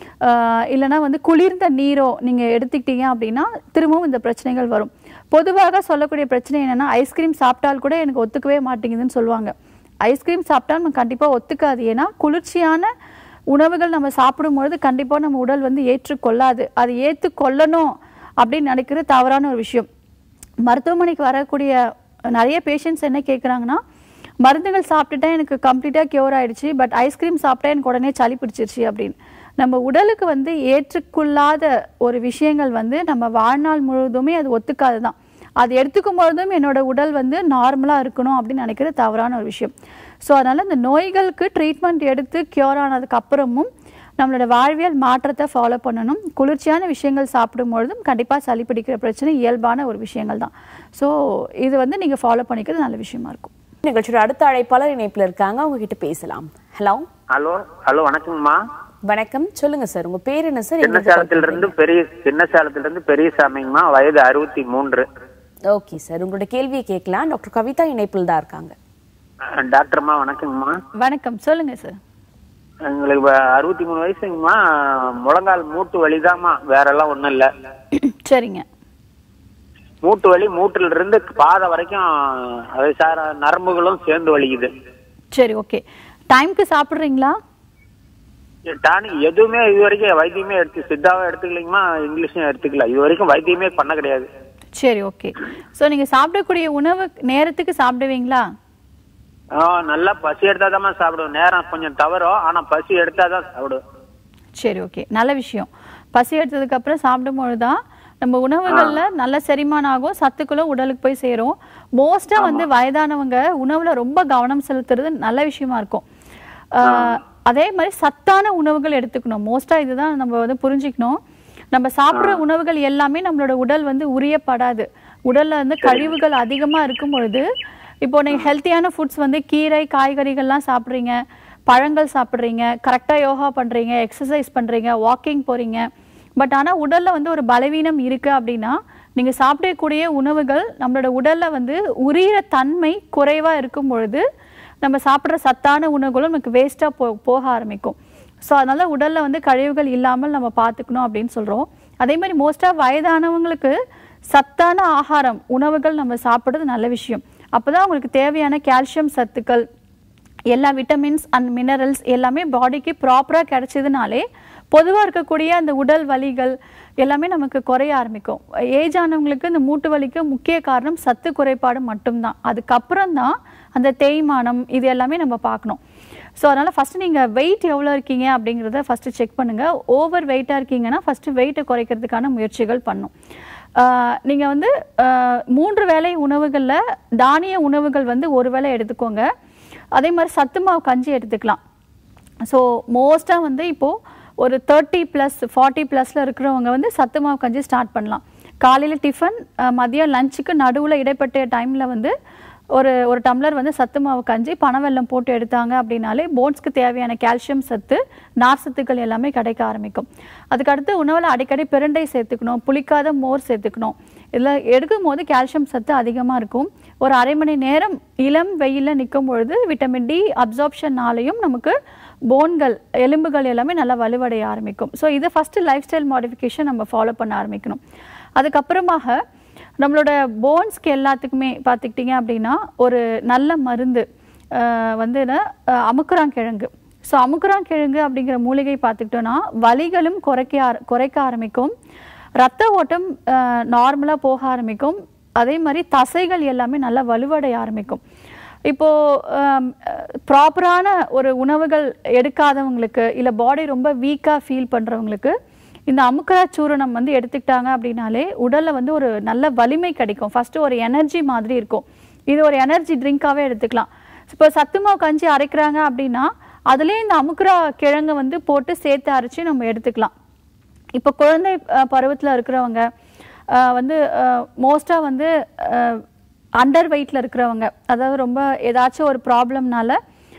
இல்லைனா வந்து குளிர்ந்த நீரோ நீங்கள் எடுத்துக்கிட்டீங்க அப்படின்னா திரும்பவும் இந்த பிரச்சனைகள் வரும் பொதுவாக சொல்லக்கூடிய பிரச்சனை என்னென்னா ஐஸ்கிரீம் சாப்பிட்டால் கூட எனக்கு ஒத்துக்கவே மாட்டேங்குதுன்னு சொல்லுவாங்க ஐஸ்கிரீம் சாப்பிட்டா நம்ம கண்டிப்பாக ஒத்துக்காது ஏன்னா குளிர்ச்சியான உணவுகள் நம்ம சாப்பிடும்பொழுது கண்டிப்பாக நம்ம உடல் வந்து ஏற்றுக்கொள்ளாது அது ஏற்றுக்கொள்ளணும் அப்படின்னு நினைக்கிறது தவறான ஒரு விஷயம் மருத்துவமனைக்கு வரக்கூடிய நிறைய பேஷண்ட்ஸ் என்ன கேட்குறாங்கன்னா மருந்துகள் சாப்பிட்டுட்டா எனக்கு கம்ப்ளீட்டாக க்யூர் ஆயிடுச்சு பட் ஐஸ்கிரீம் சாப்பிட்டா எனக்கு உடனே சளி பிடிச்சிருச்சு அப்படின்னு நம்ம உடலுக்கு வந்து ஏற்றுக்கொள்ளாத ஒரு விஷயங்கள் வந்து நம்ம வாழ்நாள் முழுவதுமே அது ஒத்துக்காது தான் அது எடுத்துக்கும் பொழுதும் என்னோட உடல் வந்து நார்மலாக இருக்கணும் அப்படின்னு நினைக்கிறது தவறான ஒரு விஷயம் ஸோ அதனால் இந்த நோய்களுக்கு ட்ரீட்மெண்ட் எடுத்து க்யூர் ஆனதுக்கு அப்புறமும் நம்மளோட வாழ்வியல் மாற்றத்தை ஃபாலோ பண்ணணும் குளிர்ச்சியான விஷயங்கள் சாப்பிடும் பொழுதும் கண்டிப்பாக சளி பிடிக்கிற பிரச்சனை இயல்பான ஒரு விஷயங்கள் தான் ஸோ இது வந்து நீங்கள் ஃபாலோ பண்ணிக்கிறது நல்ல விஷயமா இருக்கும் நிகழ்ச்சியோட அடுத்த அழைப்பாளர் இணைப்புல இருக்காங்க அவங்க கிட்ட பேசலாம் ஹலோ ஹலோ ஹலோ வணக்கங்கம்மா வணக்கம் சொல்லுங்க சார் உங்க பேர் என்ன சார் சின்ன சேலத்துல இருந்து பெரிய சின்ன சேலத்துல இருந்து பெரியசாமிங்கம்மா வயது அறுபத்தி மூன்று ஓகே சார் உங்களோட கேள்வியை கேட்கலாம் டாக்டர் கவிதா இணைப்பில் தான் இருக்காங்க அஹ், டாக்டர்மா வணக்கங்கம்மா வணக்கம் சொல்லுங்க சார் எங்களுக்கு வ- அறுபத்தி மூணு வயசுங்கம்மா முழங்கால் மூட்டு வலிதாம்மா வேற எல்லாம் ஒண்ணும் இல்ல சரிங்க மூட்டு வலி மூட்டுல இருந்து பாதை வரைக்கும் அதை சார நரம்புகளும் சேர்ந்து வலிக்குது சரி ஓகே டைம்க்கு சாப்பிட்றீங்களா டானிக் எதுவுமே இது வரைக்கும் வைத்தியமே எடுத்து சித்தாவும் எடுத்துக்கலைங்கம்மா இங்கிலீஷும் எடுத்துக்கல இது வரைக்கும் வைத்தியமே பண்ண கிடையாது சரி ஓகே ஸோ நீங்கள் சாப்பிடக்கூடிய உணவு நேரத்துக்கு சாப்பிடுவீங்களா ஆ, நல்லா பசி எடுத்தாதான் சாப்பிடுவோம் நேரம் கொஞ்சம் தவறும் ஆனா பசி எடுத்தாதான் சாப்பிடுவோம் சரி ஓகே நல்ல விஷயம் பசி எடுத்ததுக்கு அப்புறம் சாப்பிடும்பொழுது தான் நம்ம உணவுகள்ல நல்ல செரிமானம் ஆகும் சத்துக்களும் உடலுக்கு போய் சேரும் மோஸ்டா வந்து வயதானவங்க உணவுல ரொம்ப கவனம் செலுத்துறது நல்ல விஷயமா இருக்கும் ஆஹ், அதே மாதிரி சத்தான உணவுகள் எடுத்துக்கணும் மோஸ்டா இதுதான் நம்ம வந்து புரிஞ்சுக்கணும் நம்ம சாப்பிடுற உணவுகள் எல்லாமே நம்மளோட உடல் வந்து உரியப்படாது உடல்ல வந்து கழிவுகள் அதிகமா இருக்கும் பொழுது இப்போ நீங்க ஹெல்த்தியான ஃபுட்ஸ் வந்து கீரை காய்கறிகள்லாம் சாப்பிட்றீங்க பழங்கள் சாப்பிட்றீங்க கரெக்டாக யோகா பண்ணுறீங்க எக்ஸசைஸ் பண்ணுறீங்க வாக்கிங் போகிறீங்க பட் ஆனால் உடலில் வந்து ஒரு பலவீனம் இருக்குது அப்படின்னா நீங்கள் சாப்பிடக்கூடிய உணவுகள் நம்மளோட உடலில் வந்து உரியிற தன்மை குறைவாக இருக்கும் பொழுது நம்ம சாப்பிட்ற சத்தான உணவுகளும் நமக்கு வேஸ்ட்டாக போ போக ஆரம்பிக்கும் ஸோ அதனால் உடலில் வந்து கழிவுகள் இல்லாமல் நம்ம பார்த்துக்கணும் அப்படின்னு சொல்கிறோம் அதே மாதிரி மோஸ்ட்டாக வயதானவங்களுக்கு சத்தான ஆகாரம் உணவுகள் நம்ம சாப்பிட்றது நல்ல விஷயம் அப்போ தான் அவங்களுக்கு தேவையான கால்சியம் சத்துக்கள் எல்லா விட்டமின்ஸ் அண்ட் மினரல்ஸ் எல்லாமே பாடிக்கு ப்ராப்பராக கிடைச்சதுனாலே பொதுவாக இருக்கக்கூடிய அந்த உடல் வலிகள் எல்லாமே நமக்கு குறைய ஆரம்பிக்கும் ஏஜ் ஆனவங்களுக்கு இந்த மூட்டு வலிக்கு முக்கிய காரணம் சத்து குறைபாடு மட்டும்தான் அதுக்கப்புறம் தான் அந்த தேய்மானம் இது எல்லாமே நம்ம பார்க்கணும் ஸோ அதனால் ஃபஸ்ட்டு நீங்கள் வெயிட் எவ்வளோ இருக்கீங்க அப்படிங்கிறத ஃபஸ்ட்டு செக் பண்ணுங்கள் ஓவர் வெயிட்டாக இருக்கீங்கன்னா ஃபஸ்ட்டு வெயிட்டை குறைக்கிறதுக்கான முயற்சிகள் பண்ணும் நீங்கள் வந்து ஆஹ், மூன்று வேளை உணவுகளில் தானிய உணவுகள் வந்து ஒரு வேளை எடுத்துக்கோங்க அதே மாதிரி சத்து மாவு கஞ்சி எடுத்துக்கலாம் ஸோ மோஸ்ட்டாக வந்து இப்போது ஒரு தேர்ட்டி ப்ளஸ் ஃபார்ட்டி ப்ளஸில் இருக்கிறவங்க வந்து சத்து மாவு கஞ்சி ஸ்டார்ட் பண்ணலாம் காலையில் டிஃபன் அஹ், மதியம் லஞ்சுக்கு நடுவில் இடைப்பட்ட டைமில் வந்து ஒரு ஒரு டம்ளர் வந்து சத்து மாவு கஞ்சி பனவெல்லம் போட்டு எடுத்தாங்க அப்படின்னாலே போன்ஸ்க்கு தேவையான கால்சியம் சத்து நார் சத்துக்கள் எல்லாமே கிடைக்க ஆரம்பிக்கும் அதுக்கடுத்து உணவில் அடிக்கடி பிரண்டை சேர்த்துக்கணும் புளிக்காத மோர் சேர்த்துக்கணும் இதில் எடுக்கும் போது கால்சியம் சத்து அதிகமாக இருக்கும் ஒரு அரை மணி நேரம் இளம் வெயிலில் நிற்கும் பொழுது விட்டமின் டி அப்சார்ப்ஷன்னாலையும் நமக்கு போன்கள் எலும்புகள் எல்லாமே நல்லா வலுவடைய ஆரம்பிக்கும் ஸோ இது ஃபஸ்ட்டு லைஃப் ஸ்டைல் மாடிஃபிகேஷன் நம்ம ஃபாலோ பண்ண ஆரம்பிக்கணும் அதுக்கப்புறமாக நம்மளோட போன்ஸ்க்கு எல்லாத்துக்குமே பார்த்துக்கிட்டிங்க அப்படின்னா ஒரு நல்ல மருந்து அஹ், வந்து என்ன, அஹ், அமுக்குறாங்கிழங்கு ஸோ அமுக்குறாங்கிழங்கு அப்படிங்கிற மூலிகை பார்த்துக்கிட்டோன்னா வலிகளும் குறைக்க ஆர- குறைக்க ஆரம்பிக்கும் ரத்த ஓட்டம் நார்மலாக போக ஆரம்பிக்கும் அதே மாதிரி தசைகள் எல்லாமே நல்லா வலுவடைய ஆரம்பிக்கும் இப்போது ப்ராப்பரான ஒரு உணவுகள் எடுக்காதவங்களுக்கு இல்லை பாடி ரொம்ப வீக்காக ஃபீல் பண்ணுறவங்களுக்கு இந்த அமுக்கரா சூரணம் வந்து எடுத்துக்கிட்டாங்க அப்படின்னாலே உடலில் வந்து ஒரு நல்ல வலிமை கிடைக்கும் ஃபஸ்ட்டு ஒரு எனர்ஜி மாதிரி இருக்கும் இது ஒரு எனர்ஜி ட்ரிங்காகவே எடுத்துக்கலாம் இப்போ சத்துமாவு கஞ்சி அரைக்கிறாங்க அப்படின்னா அதுலேயே இந்த அமுக்குரா கிழங்கை வந்து போட்டு சேர்த்து அரைச்சி நம்ம எடுத்துக்கலாம் இப்போ குழந்தை பருவத்தில் இருக்கிறவங்க அஹ், வந்து மோஸ்ட்டாக வந்து அண்டர் வெயிட்டில் இருக்கிறவங்க அதாவது ரொம்ப ஏதாச்சும் ஒரு ப்ராப்ளம்னால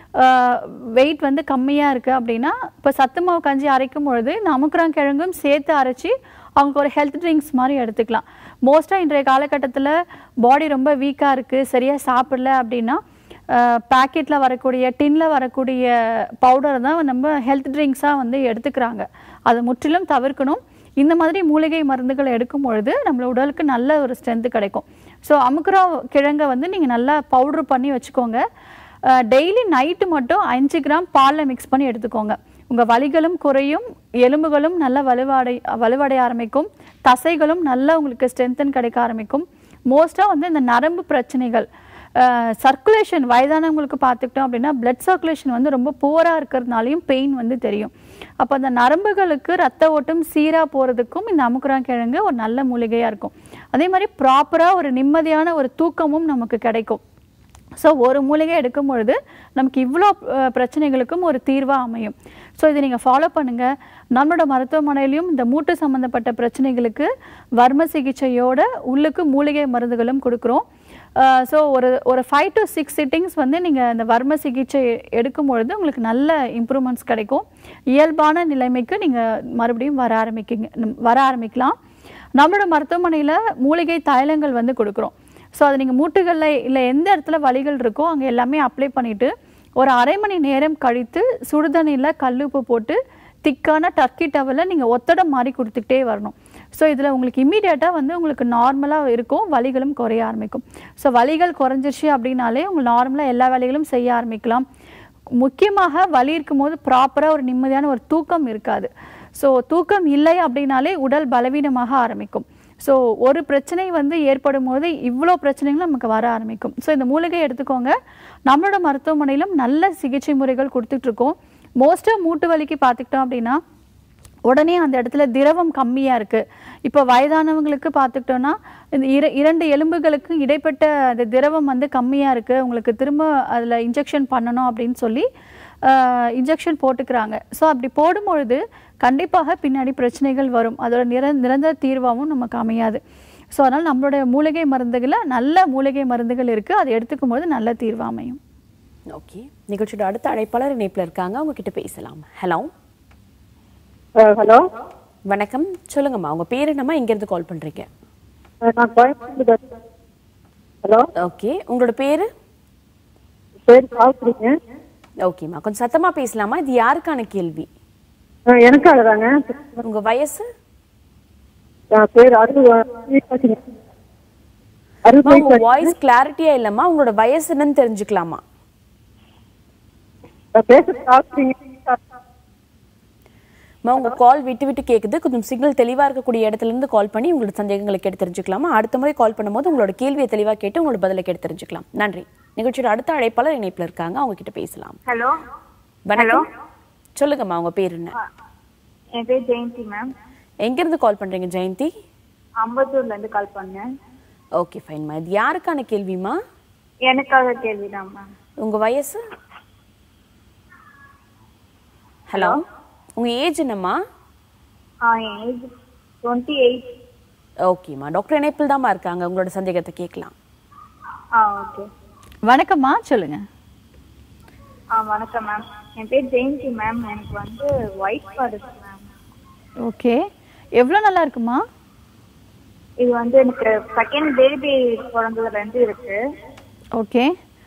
வெயிட் வந்து கம்மியாக இருக்குது அப்படின்னா இப்போ சத்து மாவு கஞ்சி அரைக்கும் பொழுது இந்த அமுக்குறான் கிழங்கும் சேர்த்து அரைச்சி அவங்க ஒரு ஹெல்த் ட்ரிங்க்ஸ் மாதிரி எடுத்துக்கலாம் மோஸ்ட்டாக இன்றைய காலகட்டத்தில் பாடி ரொம்ப வீக்காக இருக்குது சரியாக சாப்பிடல அப்படின்னா பேக்கெட்டில் வரக்கூடிய டின்னில் வரக்கூடிய பவுடர் தான் நம்ம ஹெல்த் ட்ரிங்க்ஸாக வந்து எடுத்துக்கிறாங்க அதை முற்றிலும் தவிர்க்கணும் இந்த மாதிரி மூலிகை மருந்துகளை எடுக்கும் பொழுது நம்மள உடலுக்கு நல்ல ஒரு ஸ்ட்ரென்த்து கிடைக்கும் ஸோ அமுக்குரா கிழங்கை வந்து நீங்கள் நல்லா பவுட்ரு பண்ணி வச்சுக்கோங்க டெய்லி நைட்டு மட்டும் அஞ்சு கிராம் பாலில் மிக்ஸ் பண்ணி எடுத்துக்கோங்க உங்கள் வலிகளும் குறையும் எலும்புகளும் நல்ல வலுவடை வலுவடைய ஆரம்பிக்கும் தசைகளும் நல்லா உங்களுக்கு ஸ்ட்ரென்தன் கிடைக்க ஆரம்பிக்கும் மோஸ்ட்டாக வந்து இந்த நரம்பு பிரச்சனைகள் சர்க்குலேஷன் வயதானவங்களுக்கு பார்த்துக்கிட்டோம் அப்படின்னா பிளட் சர்க்குலேஷன் வந்து ரொம்ப புவராக இருக்கிறதுனாலையும் பெயின் வந்து தெரியும் அப்போ அந்த நரம்புகளுக்கு ரத்த ஓட்டம் சீராக போகிறதுக்கும் இந்த அமுக்குறான் கிழங்கு ஒரு நல்ல மூலிகையாக இருக்கும் அதே மாதிரி ப்ராப்பராக ஒரு நிம்மதியான ஒரு தூக்கமும் நமக்கு கிடைக்கும் ஸோ ஒரு மூலிகை எடுக்கும் பொழுது நமக்கு இவ்வளோ அஹ், பிரச்சனைகளுக்கும் ஒரு தீர்வாக அமையும் ஸோ இதை நீங்கள் ஃபாலோ பண்ணுங்கள் நம்மளோட மருத்துவமனையிலையும் இந்த மூட்டு சம்மந்தப்பட்ட பிரச்சனைகளுக்கு வர்ம சிகிச்சையோட உள்ளுக்கு மூலிகை மருந்துகளும் கொடுக்குறோம் ஸோ ஒரு ஒரு ஃபைவ் டு சிக்ஸ் சிட்டிங்ஸ் வந்து நீங்கள் இந்த வர்ம சிகிச்சை எடுக்கும் பொழுது உங்களுக்கு நல்ல இம்ப்ரூவ்மெண்ட்ஸ் கிடைக்கும் இயல்பான நிலைமைக்கு நீங்கள் மறுபடியும் வர ஆரம்பிக்கிங்க வர ஆரம்பிக்கலாம் நம்மளோட மருத்துவமனையில் மூலிகை தைலங்கள் வந்து கொடுக்குறோம் ஸோ அது நீங்கள் மூட்டுகளில் இல்லை எந்த இடத்துல வலிகள் இருக்கோ அங்கே எல்லாமே அப்ளை பண்ணிவிட்டு ஒரு அரை மணி நேரம் கழித்து சுடுதண்ணியில் கல்லுப்பு போட்டு திக்கான டர்க்கி டவலில் நீங்கள் ஒத்தடம் மாதிரி கொடுத்துக்கிட்டே வரணும் ஸோ இதில் உங்களுக்கு இம்மீடியட்டாக வந்து உங்களுக்கு நார்மலாக இருக்கும் வலிகளும் குறைய ஆரம்பிக்கும் ஸோ வலிகள் குறைஞ்சிருச்சு அப்படின்னாலே உங்களுக்கு நார்மலாக எல்லா வேலைகளும் செய்ய ஆரம்பிக்கலாம் முக்கியமாக வலி இருக்கும்போது ப்ராப்பராக ஒரு நிம்மதியான ஒரு தூக்கம் இருக்காது ஸோ தூக்கம் இல்லை அப்படின்னாலே உடல் பலவீனமாக ஆரம்பிக்கும் ஸோ ஒரு பிரச்சனை வந்து ஏற்படும் போது இவ்வளோ பிரச்சனைகளும் நமக்கு வர ஆரம்பிக்கும் ஸோ இந்த மூலிகை எடுத்துக்கோங்க நம்மளோட மருத்துவமனையிலும் நல்ல சிகிச்சை முறைகள் கொடுத்துட்ருக்கோம் மோஸ்ட்டாக மூட்டு வலிக்கு பார்த்துக்கிட்டோம் அப்படின்னா உடனே அந்த இடத்துல திரவம் கம்மியாக இருக்குது இப்போ வயதானவங்களுக்கு பார்த்துக்கிட்டோன்னா இந்த இர இரண்டு எலும்புகளுக்கு இடைப்பட்ட அந்த திரவம் வந்து கம்மியாக இருக்குது உங்களுக்கு திரும்ப அதில் இன்ஜெக்ஷன் பண்ணணும் அப்படின்னு சொல்லி இன்ஜெக்ஷன் போட்டுக்கிறாங்க ஸோ அப்படி போடும்பொழுது கண்டிப்பாக பின்னாடி பிரச்சனைகள் வரும் அதோட நிர நிரந்தர தீர்வாகவும் நமக்கு அமையாது ஸோ அதனால் நம்மளுடைய மூலிகை மருந்துகளில் நல்ல மூலிகை மருந்துகள் இருக்குது அதை எடுத்துக்கும் போது நல்ல தீர்வு அமையும் ஓகே நிகழ்ச்சியோட அடுத்த அழைப்பாளர் இணைப்புல இருக்காங்க அவங்க கிட்ட பேசலாம் ஹலோ ஹலோ வணக்கம் சொல்லுங்கம்மா உங்க பேர் என்னம்மா எங்க இருந்து கால் பண்றீங்க நான் கோயம்புத்தூர் ஹலோ ஓகே உங்களோட பேரு பேர் சாப்பிட்றீங்க ஓகேம்மா கொஞ்சம் சத்தமா பேசலாமா இது யாருக்கான கேள்வி எனக்கு அழுதாங்க உங்க வயசு பேர் அருள் அம்மா, அருள் உங்க வாய்ஸ் கிளாரிட்டியா இல்லம்மா உங்களோட வயசு என்னன்னு தெரிஞ்சுக்கலாமா பேச சாப்பிட்றீங்க அம்மா உங்க கால் விட்டு விட்டு கேக்குது கொஞ்சம் சிக்னல் தெளிவா இருக்கக்கூடிய இடத்துல இருந்து கால் பண்ணி உங்களோட சந்தேகங்களை கேட்டு தெரிஞ்சுக்கலாமா அடுத்த முறை கால் பண்ணும்போது உங்களோட கேள்வியை தெளிவா கேட்டு உங்களோட பதிலை கேட்டு தெரிஞ்சுக்கலாம் நன்றி நிகழ்ச்சியோட அடுத்த அழைப்பாளர் இணைப்புல இருக்காங்க அவங்க கிட்ட பேசலாம் ஹலோ வணக்கம் சொல்லுங்கம்மா உங்க பேர் என்ன என் பேர் ஜெயந்தி மேம் எங்க இருந்து கால் பண்றீங்க ஜெயந்தி அம்பத்தூர்ல இருந்து கால் பண்ணேன் ஓகே ஃபைன்மா இது யாருக்கான கேள்விமா எனக்காக கேள்விதான் மேம் உங்க வயசு ஹலோ உங்க ஏஜ் என்னம்மா ஆ என் ஏஜ் டுவெண்ட்டி எயிட் ஓகேம்மா டாக்டர் இணைப்பில் தாம்மா இருக்காங்க உங்களோட சந்தேகத்தை கேட்கலாம் ஆ ஓகே வணக்கம்மா சொல்லுங்க ஆ வணக்கம் மேம் என் பேர் ஜெயந்தி மேம் எனக்கு வந்து ஒயிட் கார்டு இருக்கு மேம் ஓகே எவ்வளோ நல்லா இருக்குமா இது வந்து எனக்கு செகண்ட் பேபி பிறந்ததுல இருந்து இருக்கு ஓகே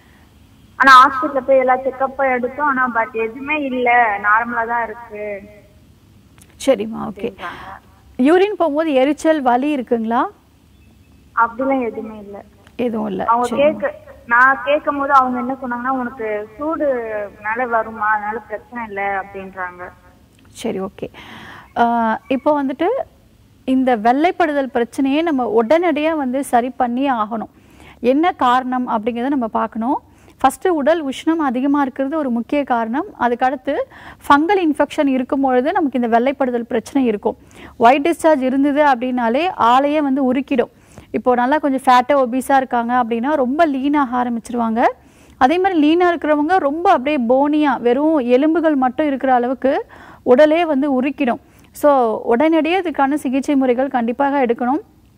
ஆனா ஹாஸ்பிட்டல்ல போய் எல்லா செக்கப் எடுத்தோம் ஆனா பட் எதுவுமே இல்ல நார்மலா தான் இருக்கு சரிம்மா ஓகே யூரின் போகும்போது எரிச்சல் வலி இருக்குங்களா அப்படிலாம் எதுவுமே இல்ல எதுவும் இல்லை அவங்க கேக்க நான் கேட்கும் போது அவங்க என்ன சொன்னாங்கன்னா உனக்கு சூடு மேல வருமா அதனால பிரச்சனை இல்ல அப்படின்றாங்க சரி ஓகே இப்போ வந்துட்டு இந்த வெள்ளைப்படுதல் பிரச்சனையை நம்ம உடனடியாக வந்து சரி பண்ணி ஆகணும் என்ன காரணம் அப்படிங்கிறத நம்ம பார்க்கணும் ஃபஸ்ட்டு உடல் உஷ்ணம் அதிகமாக இருக்கிறது ஒரு முக்கிய காரணம் அதுக்கடுத்து ஃபங்கல் இன்ஃபெக்ஷன் இருக்கும் பொழுது நமக்கு இந்த வெள்ளைப்படுதல் பிரச்சனை இருக்கும் ஒயிட் டிஸ்சார்ஜ் இருந்தது அப்படின்னாலே ஆளையே வந்து உருக்கிடும் இப்போ நல்லா கொஞ்சம் ஃபேட்டாக ஒபீஸாக இருக்காங்க அப்படின்னா ரொம்ப லீனாக ஆரம்பிச்சிருவாங்க அதே மாதிரி லீனாக இருக்கிறவங்க ரொம்ப அப்படியே போனியாக வெறும் எலும்புகள் மட்டும் இருக்கிற அளவுக்கு உடலே வந்து உருக்கிடும் ஸோ உடனடியே இதுக்கான சிகிச்சை முறைகள் கண்டிப்பாக எடுக்கணும்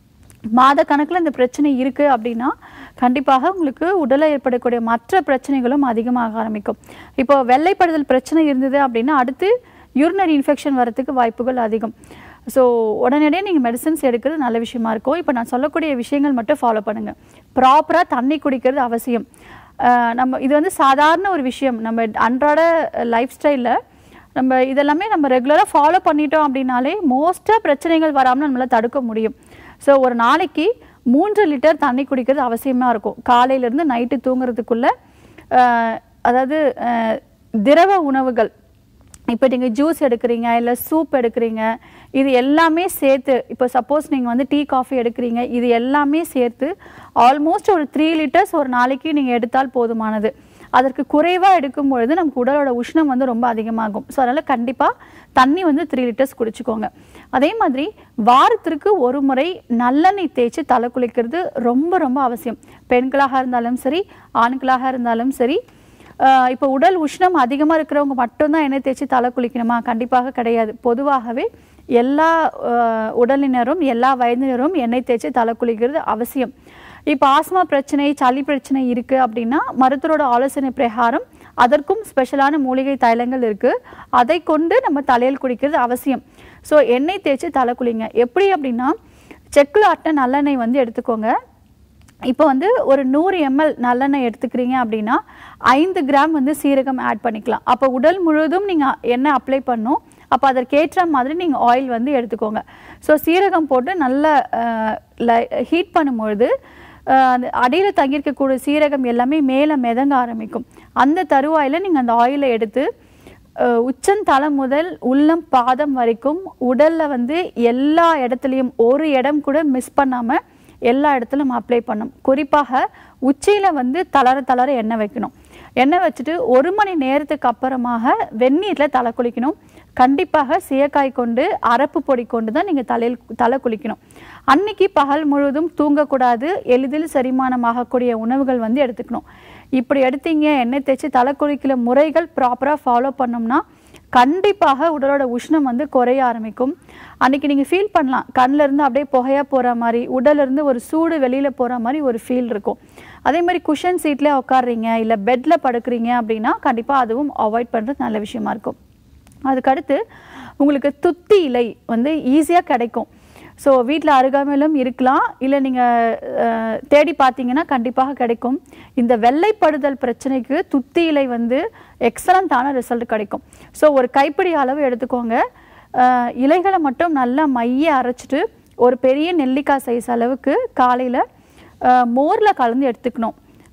மாத கணக்கில் இந்த பிரச்சனை இருக்குது அப்படின்னா கண்டிப்பாக உங்களுக்கு உடலில் ஏற்படக்கூடிய மற்ற பிரச்சனைகளும் அதிகமாக ஆரம்பிக்கும் இப்போ வெள்ளைப்படுதல் பிரச்சனை இருந்தது அப்படின்னா அடுத்து யூரினரி இன்ஃபெக்ஷன் வரதுக்கு வாய்ப்புகள் அதிகம் ஸோ உடனடியே நீங்கள் மெடிசன்ஸ் எடுக்கிறது நல்ல விஷயமா இருக்கும் இப்போ நான் சொல்லக்கூடிய விஷயங்கள் மட்டும் ஃபாலோ பண்ணுங்கள் ப்ராப்பராக தண்ணி குடிக்கிறது அவசியம் அஹ் நம்ம இது வந்து சாதாரண ஒரு விஷயம் நம்ம அன்றாட லைஃப் ஸ்டைலில் நம்ம இதெல்லாமே நம்ம ரெகுலராக ஃபாலோ பண்ணிட்டோம் அப்படின்னாலே மோஸ்ட்டாக பிரச்சனைகள் வராமல் நம்மளால் தடுக்க முடியும் ஸோ ஒரு நாளைக்கு மூன்று லிட்டர் தண்ணி குடிக்கிறது அவசியமாக இருக்கும் காலையிலேருந்து நைட்டு தூங்குறதுக்குள்ள அஹ், அதாவது அஹ், திரவ உணவுகள் இப்போ நீங்கள் ஜூஸ் எடுக்கிறீங்க இல்லை சூப் எடுக்கிறீங்க இது எல்லாமே சேர்த்து இப்போ சப்போஸ் நீங்கள் வந்து டீ காஃபி எடுக்கிறீங்க இது எல்லாமே சேர்த்து ஆல்மோஸ்ட் ஒரு த்ரீ லிட்டர்ஸ் ஒரு நாளைக்கு நீங்கள் எடுத்தால் போதுமானது அதற்கு குறைவாக எடுக்கும் பொழுது நமக்கு உடலோட உஷ்ணம் வந்து ரொம்ப அதிகமாகும் ஸோ அதனால் கண்டிப்பாக தண்ணி வந்து த்ரீ லிட்டர்ஸ் குடிச்சுக்கோங்க அதே மாதிரி வாரத்திற்கு ஒரு முறை நல்லெண்ணெய் தேய்ச்சி தலை குளிக்கிறது ரொம்ப ரொம்ப அவசியம் பெண்களாக இருந்தாலும் சரி ஆண்களாக இருந்தாலும் சரி ஆஹ் இப்போ உடல் உஷ்ணம் அதிகமாக இருக்கிறவங்க மட்டும்தான் எண்ணெய் தேய்ச்சி தலை குளிக்கணுமா கண்டிப்பாக கிடையாது பொதுவாகவே எல்லா ஆஹ் உடலினரும் எல்லா வயதினரும் எண்ணெய் தேய்ச்சி தலை குளிக்கிறது அவசியம் இப்போ ஆஸ்மா பிரச்சனை சளி பிரச்சனை இருக்குது அப்படின்னா மருத்துவரோட ஆலோசனை பிரகாரம் அதற்கும் ஸ்பெஷலான மூலிகை தைலங்கள் இருக்குது அதை கொண்டு நம்ம தலையில் குளிக்கிறது அவசியம் ஸோ எண்ணெய் தேய்ச்சி தலை குளிங்க எப்படி அப்படின்னா செக்கில் ஆட்டின நல்லெண்ணெய் வந்து எடுத்துக்கோங்க இப்போ வந்து ஒரு நூறு எம்எல் நல்லெண்ணெய் எடுத்துக்கிறீங்க அப்படின்னா ஐந்து கிராம் வந்து சீரகம் ஆட் பண்ணிக்கலாம் அப்போ உடல் முழுவதும் நீங்கள் எண்ணெய் அப்ளை பண்ணும் அப்போ அதற்கேற்ற மாதிரி நீங்கள் ஆயில் வந்து எடுத்துக்கோங்க ஸோ சீரகம் போட்டு நல்லா ஹீட் பண்ணும்பொழுது அடியில் தங்கியிருக்கக்கூடிய சீரகம் எல்லாமே மேலே மிதங்க ஆரம்பிக்கும் அந்த தருவாயில் நீங்கள் அந்த ஆயிலை எடுத்து அஹ், உச்சந்தலை முதல் உள்ளம் பாதம் வரைக்கும் உடல்ல வந்து எல்லா இடத்துலையும் ஒரு இடம் கூட மிஸ் பண்ணாம எல்லா இடத்துலையும் அப்ளை பண்ணும் குறிப்பாக உச்சியில வந்து தளர தளர எண்ணெய் வைக்கணும் எண்ணெய் வச்சுட்டு ஒரு மணி நேரத்துக்கு அப்புறமாக வெந்நீரில் தலை குளிக்கணும் கண்டிப்பாக சீயக்காய் கொண்டு அரப்பு பொடி கொண்டு தான் நீங்கள் தலையில் தலை குளிக்கணும் அன்னைக்கு பகல் முழுவதும் தூங்கக்கூடாது எளிதில் செரிமானமாகக்கூடிய உணவுகள் வந்து எடுத்துக்கணும் இப்படி எடுத்தீங்க எண்ணெய் தேய்ச்சி தலை குளிக்கிற முறைகள் ப்ராப்பராக ஃபாலோ பண்ணோம்னா கண்டிப்பாக உடலோட உஷ்ணம் வந்து குறைய ஆரம்பிக்கும் அன்னைக்கு நீங்கள் ஃபீல் பண்ணலாம் கண்ணுல இருந்து அப்படியே புகையா போகிற மாதிரி உடல்ல இருந்து ஒரு சூடு வெளியில் போகிற மாதிரி ஒரு ஃபீல் இருக்கும் அதே மாதிரி குஷன் சீட்லேயே உட்காடுறீங்க இல்லை பெட்டில் படுக்கிறீங்க அப்படின்னா கண்டிப்பாக அதுவும் அவாய்ட் பண்ணுறது நல்ல விஷயமா இருக்கும் அதுக்கடுத்து உங்களுக்கு துத்தி இலை வந்து ஈஸியாக கிடைக்கும் ஸோ வீட்டில் அருகாமையிலும் இருக்கலாம் இல்லை நீங்கள் தேடி பார்த்தீங்கன்னா கண்டிப்பாக கிடைக்கும் இந்த வெள்ளைப்படுதல் பிரச்சனைக்கு துத்தி இலை வந்து எக்ஸலண்ட்டான ரிசல்ட் கிடைக்கும் ஸோ ஒரு கைப்பிடி அளவு எடுத்துக்கோங்க அஹ், இலைகளை மட்டும் நல்லா மைய அரைச்சிட்டு ஒரு பெரிய நெல்லிக்காய் சைஸ் அளவுக்கு காலையில் மோரில் கலந்து எடுத்துக்கணும்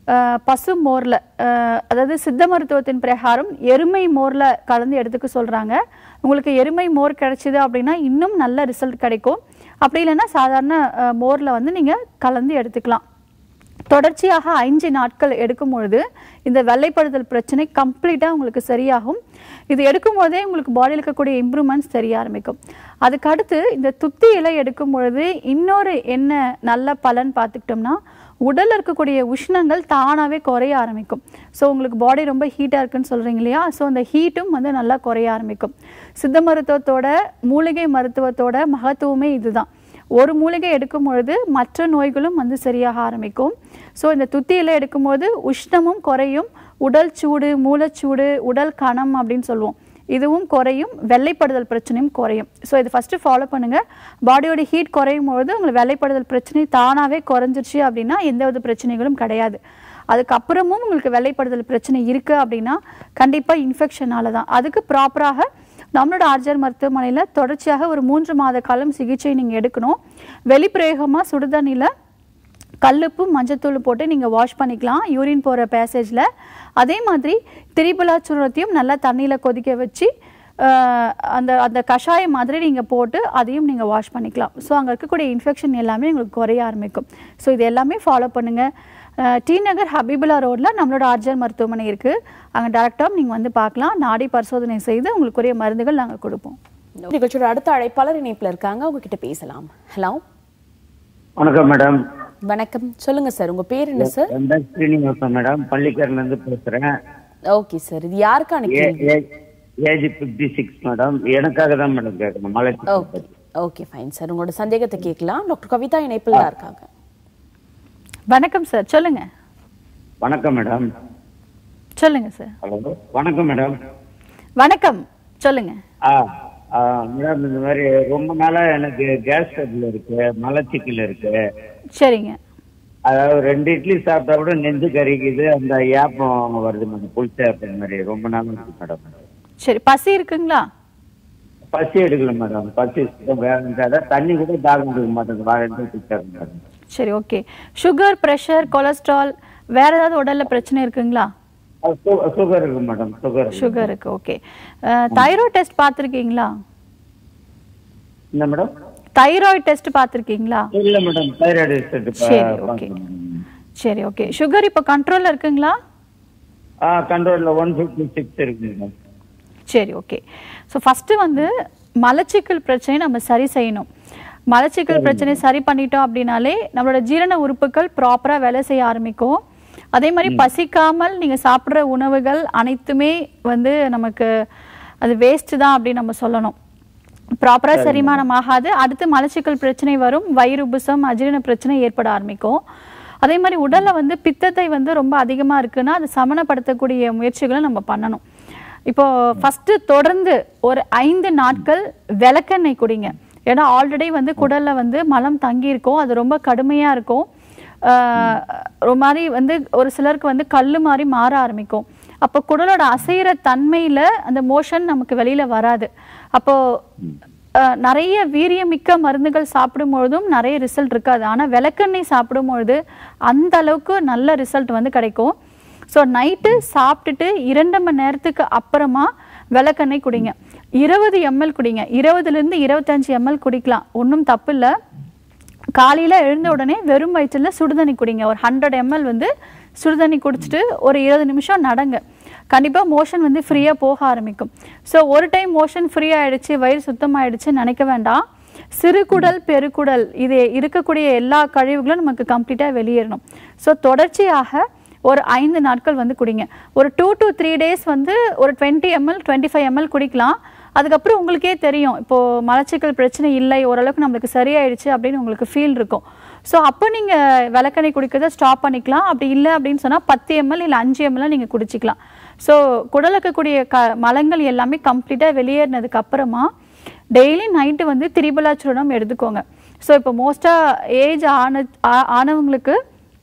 அஹ், பசு மோரில் அதாவது சித்த மருத்துவத்தின் பிரகாரம் எருமை மோரில் கலந்து எடுத்துக்க சொல்கிறாங்க உங்களுக்கு எருமை மோர் கிடைச்சிது அப்படின்னா இன்னும் நல்ல ரிசல்ட் கிடைக்கும் அப்படி இல்லைன்னா சாதாரண மோரில் வந்து நீங்கள் கலந்து எடுத்துக்கலாம் தொடர்ச்சியாக ஐந்து நாட்கள் எடுக்கும் பொழுது இந்த வெள்ளைப்படுதல் பிரச்சனை கம்ப்ளீட்டாக உங்களுக்கு சரியாகும் இது எடுக்கும் போதே உங்களுக்கு பாடியில் இருக்கக்கூடிய இம்ப்ரூவ்மெண்ட்ஸ் தெரிய ஆரம்பிக்கும் அதுக்கு அடுத்து இந்த துத்தி இலை எடுக்கும் பொழுது இன்னொரு என்ன நல்ல பலன் பார்த்துக்கிட்டோம்னா உடல்ல இருக்கக்கூடிய உஷ்ணங்கள் தானாகவே குறைய ஆரம்பிக்கும் ஸோ உங்களுக்கு பாடி ரொம்ப ஹீட்டாக இருக்குன்னு சொல்கிறீங்க இல்லையா ஸோ அந்த ஹீட்டும் வந்து நல்லா குறைய ஆரம்பிக்கும் சித்த மருத்துவத்தோட மூலிகை மருத்துவத்தோட மகத்துவமே இதுதான் ஒரு மூலிகை எடுக்கும் பொழுது மற்ற நோய்களும் வந்து சரியாக ஆரம்பிக்கும் ஸோ இந்த துத்தியில் எடுக்கும்போது உஷ்ணமும் குறையும் உடல் சூடு மூலச்சூடு உடல் கணம் அப்படின்னு சொல்லுவோம் இதுவும் குறையும் வெள்ளைப்படுதல் பிரச்சனையும் குறையும் ஸோ இது ஃபஸ்ட்டு ஃபாலோ பண்ணுங்கள் பாடியோட ஹீட் குறையும் பொழுது உங்களுக்கு வெள்ளைப்படுதல் பிரச்சனை தானாகவே குறைஞ்சிருச்சு அப்படின்னா எந்த வித பிரச்சனைகளும் கிடையாது அதுக்கப்புறமும் உங்களுக்கு வெள்ளைப்படுதல் பிரச்சனை இருக்குது அப்படின்னா கண்டிப்பாக இன்ஃபெக்ஷனால தான் அதுக்கு ப்ராப்பராக நம்மளோட ஆர்ஜர் மருத்துவமனையில் தொடர்ச்சியாக ஒரு மூன்று மாத காலம் சிகிச்சை நீங்கள் எடுக்கணும் வெளிப்பிரயோகமாக சுடுதண்ணியில் கல்லுப்பு மஞ்சத்தூள் போட்டு நீங்கள் வாஷ் பண்ணிக்கலாம் யூரின் போகிற பேசேஜில் அதே மாதிரி திரிபலா சூரத்தையும் நல்லா தண்ணியில் கொதிக்க வச்சு ஆஹ், அந்த அந்த கஷாயம் மாதிரி நீங்கள் போட்டு அதையும் நீங்கள் வாஷ் பண்ணிக்கலாம் ஸோ அங்கே இருக்கக்கூடிய இன்ஃபெக்ஷன் எல்லாமே உங்களுக்கு குறைய ஆரம்பிக்கும் ஸோ இது எல்லாமே ஃபாலோ பண்ணுங்கள் டி நகர் ஹபீபுல்லா ரோட்டில் நம்மளோட ஆர்ஜர் மருத்துவமனை இருக்குது அங்கே டேரெக்டாக நீங்கள் வந்து பார்க்கலாம் நாடி பரிசோதனை செய்து உங்களுக்குரிய மருந்துகள் நாங்கள் கொடுப்போம் நிகழ்ச்சியோட அடுத்த அழைப்பாளர் இணைப்புல இருக்காங்க அவங்க கிட்ட பேசலாம் ஹலோ வணக்கம் மேடம் வணக்கம் சொல்லுங்க சார் உங்க பேர் என்ன சார் என் பேர் ஸ்ரீனிவாசன் மேடம் பள்ளிக்கரில இருந்து பேசுறேன் ஓகே சார் இது யாருக்கான கேள்வி ஏஜ் பிப்டி சிக்ஸ் மேடம் எனக்காக தான் மேடம் கேட்கணும் மலை ஓகே ஓகே ஃபைன் சார் உங்களோட சந்தேகத்தை கேட்கலாம் டாக்டர் கவிதா இணைப்பில் தான் இருக்காங்க வணக்கம் சார் சொல்லுங்கள் வணக்கம் மேடம் சொல்லுங்கள் சார் ஹலோ வணக்கம் மேடம் வணக்கம் சொல்லுங்கள் ஆ ஆ, மேடம் இந்த மாதிரி ரொம்ப நாளா எனக்கு கேஸ் ட்ரபிள் இருக்கு மலச்சிக்கல் இருக்கு சரிங்க அதாவது ரெண்டு இட்லி சாப்பிட்டா கூட நெஞ்சு கறிக்குது அந்த ஏப்பம் வருது மேடம் புளிச்ச ஏப்பம் மாதிரி ரொம்ப நாள் இருக்கு மேடம் சரி பசி இருக்குங்களா பசி எடுக்கல மேடம் பசி சுத்தம் வேற அதான் தண்ணி கூட தாகம் எடுக்க மாட்டேங்குது வாழை குடிச்சாரு மேடம் சரி ஓகே சுகர் ப்ரெஷர் கொலஸ்ட்ரால் வேற ஏதாவது உடல்ல பிரச்சனை இருக்குங்களா சுகர் இருக்கு மேடம் சுகர் சுகர் இருக்கு ஓகே தைராய்டு டெஸ்ட் பார்த்துருக்கீங்களா என்ன மேடம் தைராய்டு டெஸ்ட் பார்த்துருக்கீங்களா இல்ல மேடம் தைராய்டு சரி ஓகே சரி ஓகே சுகர் இப்போ கண்ட்ரோல்ல இருக்குங்களா ஆ கண்ட்ரோல்ல ஒன் ஃபிஃப்டி சிக்ஸ் இருக்கு மேடம் சரி ஓகே ஸோ ஃபஸ்ட்டு வந்து மலச்சிக்கல் பிரச்சனையை நம்ம சரி செய்யணும் மலச்சிக்கல் பிரச்சனை சரி பண்ணிட்டோம் அப்படின்னாலே நம்மளோட ஜீரண உறுப்புகள் ப்ராப்பராக வேலை செய்ய ஆரம்பிக்கும் அதே மாதிரி பசிக்காமல் நீங்கள் சாப்பிட்ற உணவுகள் அனைத்துமே வந்து நமக்கு அது வேஸ்ட் தான் அப்படின்னு நம்ம சொல்லணும் ப்ராப்பராக செரிமானம் ஆகாது அடுத்து மலச்சிக்கல் பிரச்சனை வரும் வயிறு உபுசம் அஜீரண பிரச்சனை ஏற்பட ஆரம்பிக்கும் அதே மாதிரி உடல்ல வந்து பித்தத்தை வந்து ரொம்ப அதிகமா இருக்குன்னா அது சமனப்படுத்தக்கூடிய முயற்சிகளை நம்ம பண்ணணும் இப்போ ஃபர்ஸ்ட் தொடர்ந்து ஒரு ஐந்து நாட்கள் விளக்கெண்ணெய் குடிங்க ஏன்னா ஆல்ரெடி வந்து குடல்ல வந்து மலம் தங்கி இருக்கும் அது ரொம்ப கடுமையா இருக்கும் ஆஹ் ஒரு மாதிரி வந்து ஒரு சிலருக்கு வந்து கல்லு மாதிரி மாற ஆரம்பிக்கும் அப்போ குடலோட அசைகிற தன்மையில அந்த மோஷன் நமக்கு வெளியில வராது அப்போ அஹ், நிறைய வீரியமிக்க மருந்துகள் சாப்பிடும் பொழுதும் நிறைய ரிசல்ட் இருக்காது ஆனா விளக்கெண்ணெய் சாப்பிடும் பொழுது அந்த அளவுக்கு நல்ல ரிசல்ட் வந்து கிடைக்கும் ஸோ நைட்டு சாப்பிட்டுட்டு இரண்டு மணி நேரத்துக்கு அப்புறமா விளக்கெண்ணெய் குடிங்க இருபது எம்எல் குடிங்க இருபதுலேருந்து இருபத்தஞ்சு எம்எல் குடிக்கலாம் ஒன்றும் தப்பு இல்லை காலையில் எழுந்த உடனே வெறும் வயிற்றுல சுடுதண்ணி குடிங்க ஒரு ஹண்ட்ரட் எம்எல் வந்து சுடுதண்ணி குடிச்சிட்டு ஒரு இருபது நிமிஷம் நடங்க கண்டிப்பாக மோஷன் வந்து ஃப்ரீயாக போக ஆரம்பிக்கும் ஸோ ஒரு டைம் மோஷன் ஃப்ரீ ஆயிடுச்சு வயிறு சுத்தமாயிடுச்சு நினைக்க வேண்டாம் சிறுகுடல் பெருக்குடல் இது இருக்கக்கூடிய எல்லா கழிவுகளும் நமக்கு கம்ப்ளீட்டாக வெளியேறணும் ஸோ தொடர்ச்சியாக ஒரு ஐந்து நாட்கள் வந்து குடிங்க ஒரு டூ to த்ரீ டேஸ் வந்து ஒரு twenty ML twenty five ML குடிக்கலாம் அதுக்கப்புறம் உங்களுக்கே தெரியும் இப்போ மலச்சிக்கல் பிரச்சனை இல்லை ஓரளவுக்கு நம்மளுக்கு சரியாயிடுச்சு அப்படின்னு உங்களுக்கு ஃபீல் இருக்கும் ஸோ அப்போ நீங்கள் விளக்கெண்ணெய் குடிக்கிறத ஸ்டாப் பண்ணிக்கலாம் அப்படி இல்லை அப்படின்னு சொன்னால் பத்து எம்எல் இல்லை அஞ்சு எம்எல் நீங்கள் குடிச்சிக்கலாம் ஸோ குடல் இருக்கக்கூடிய க மலங்கள் எல்லாமே கம்ப்ளீட்டாக வெளியேறினதுக்கு அப்புறமா டெய்லி நைட்டு வந்து திரிபலா சூர்ணம் எடுத்துக்கோங்க ஸோ இப்போ மோஸ்ட்டாக ஏஜ் ஆன ஆ- ஆனவங்களுக்கு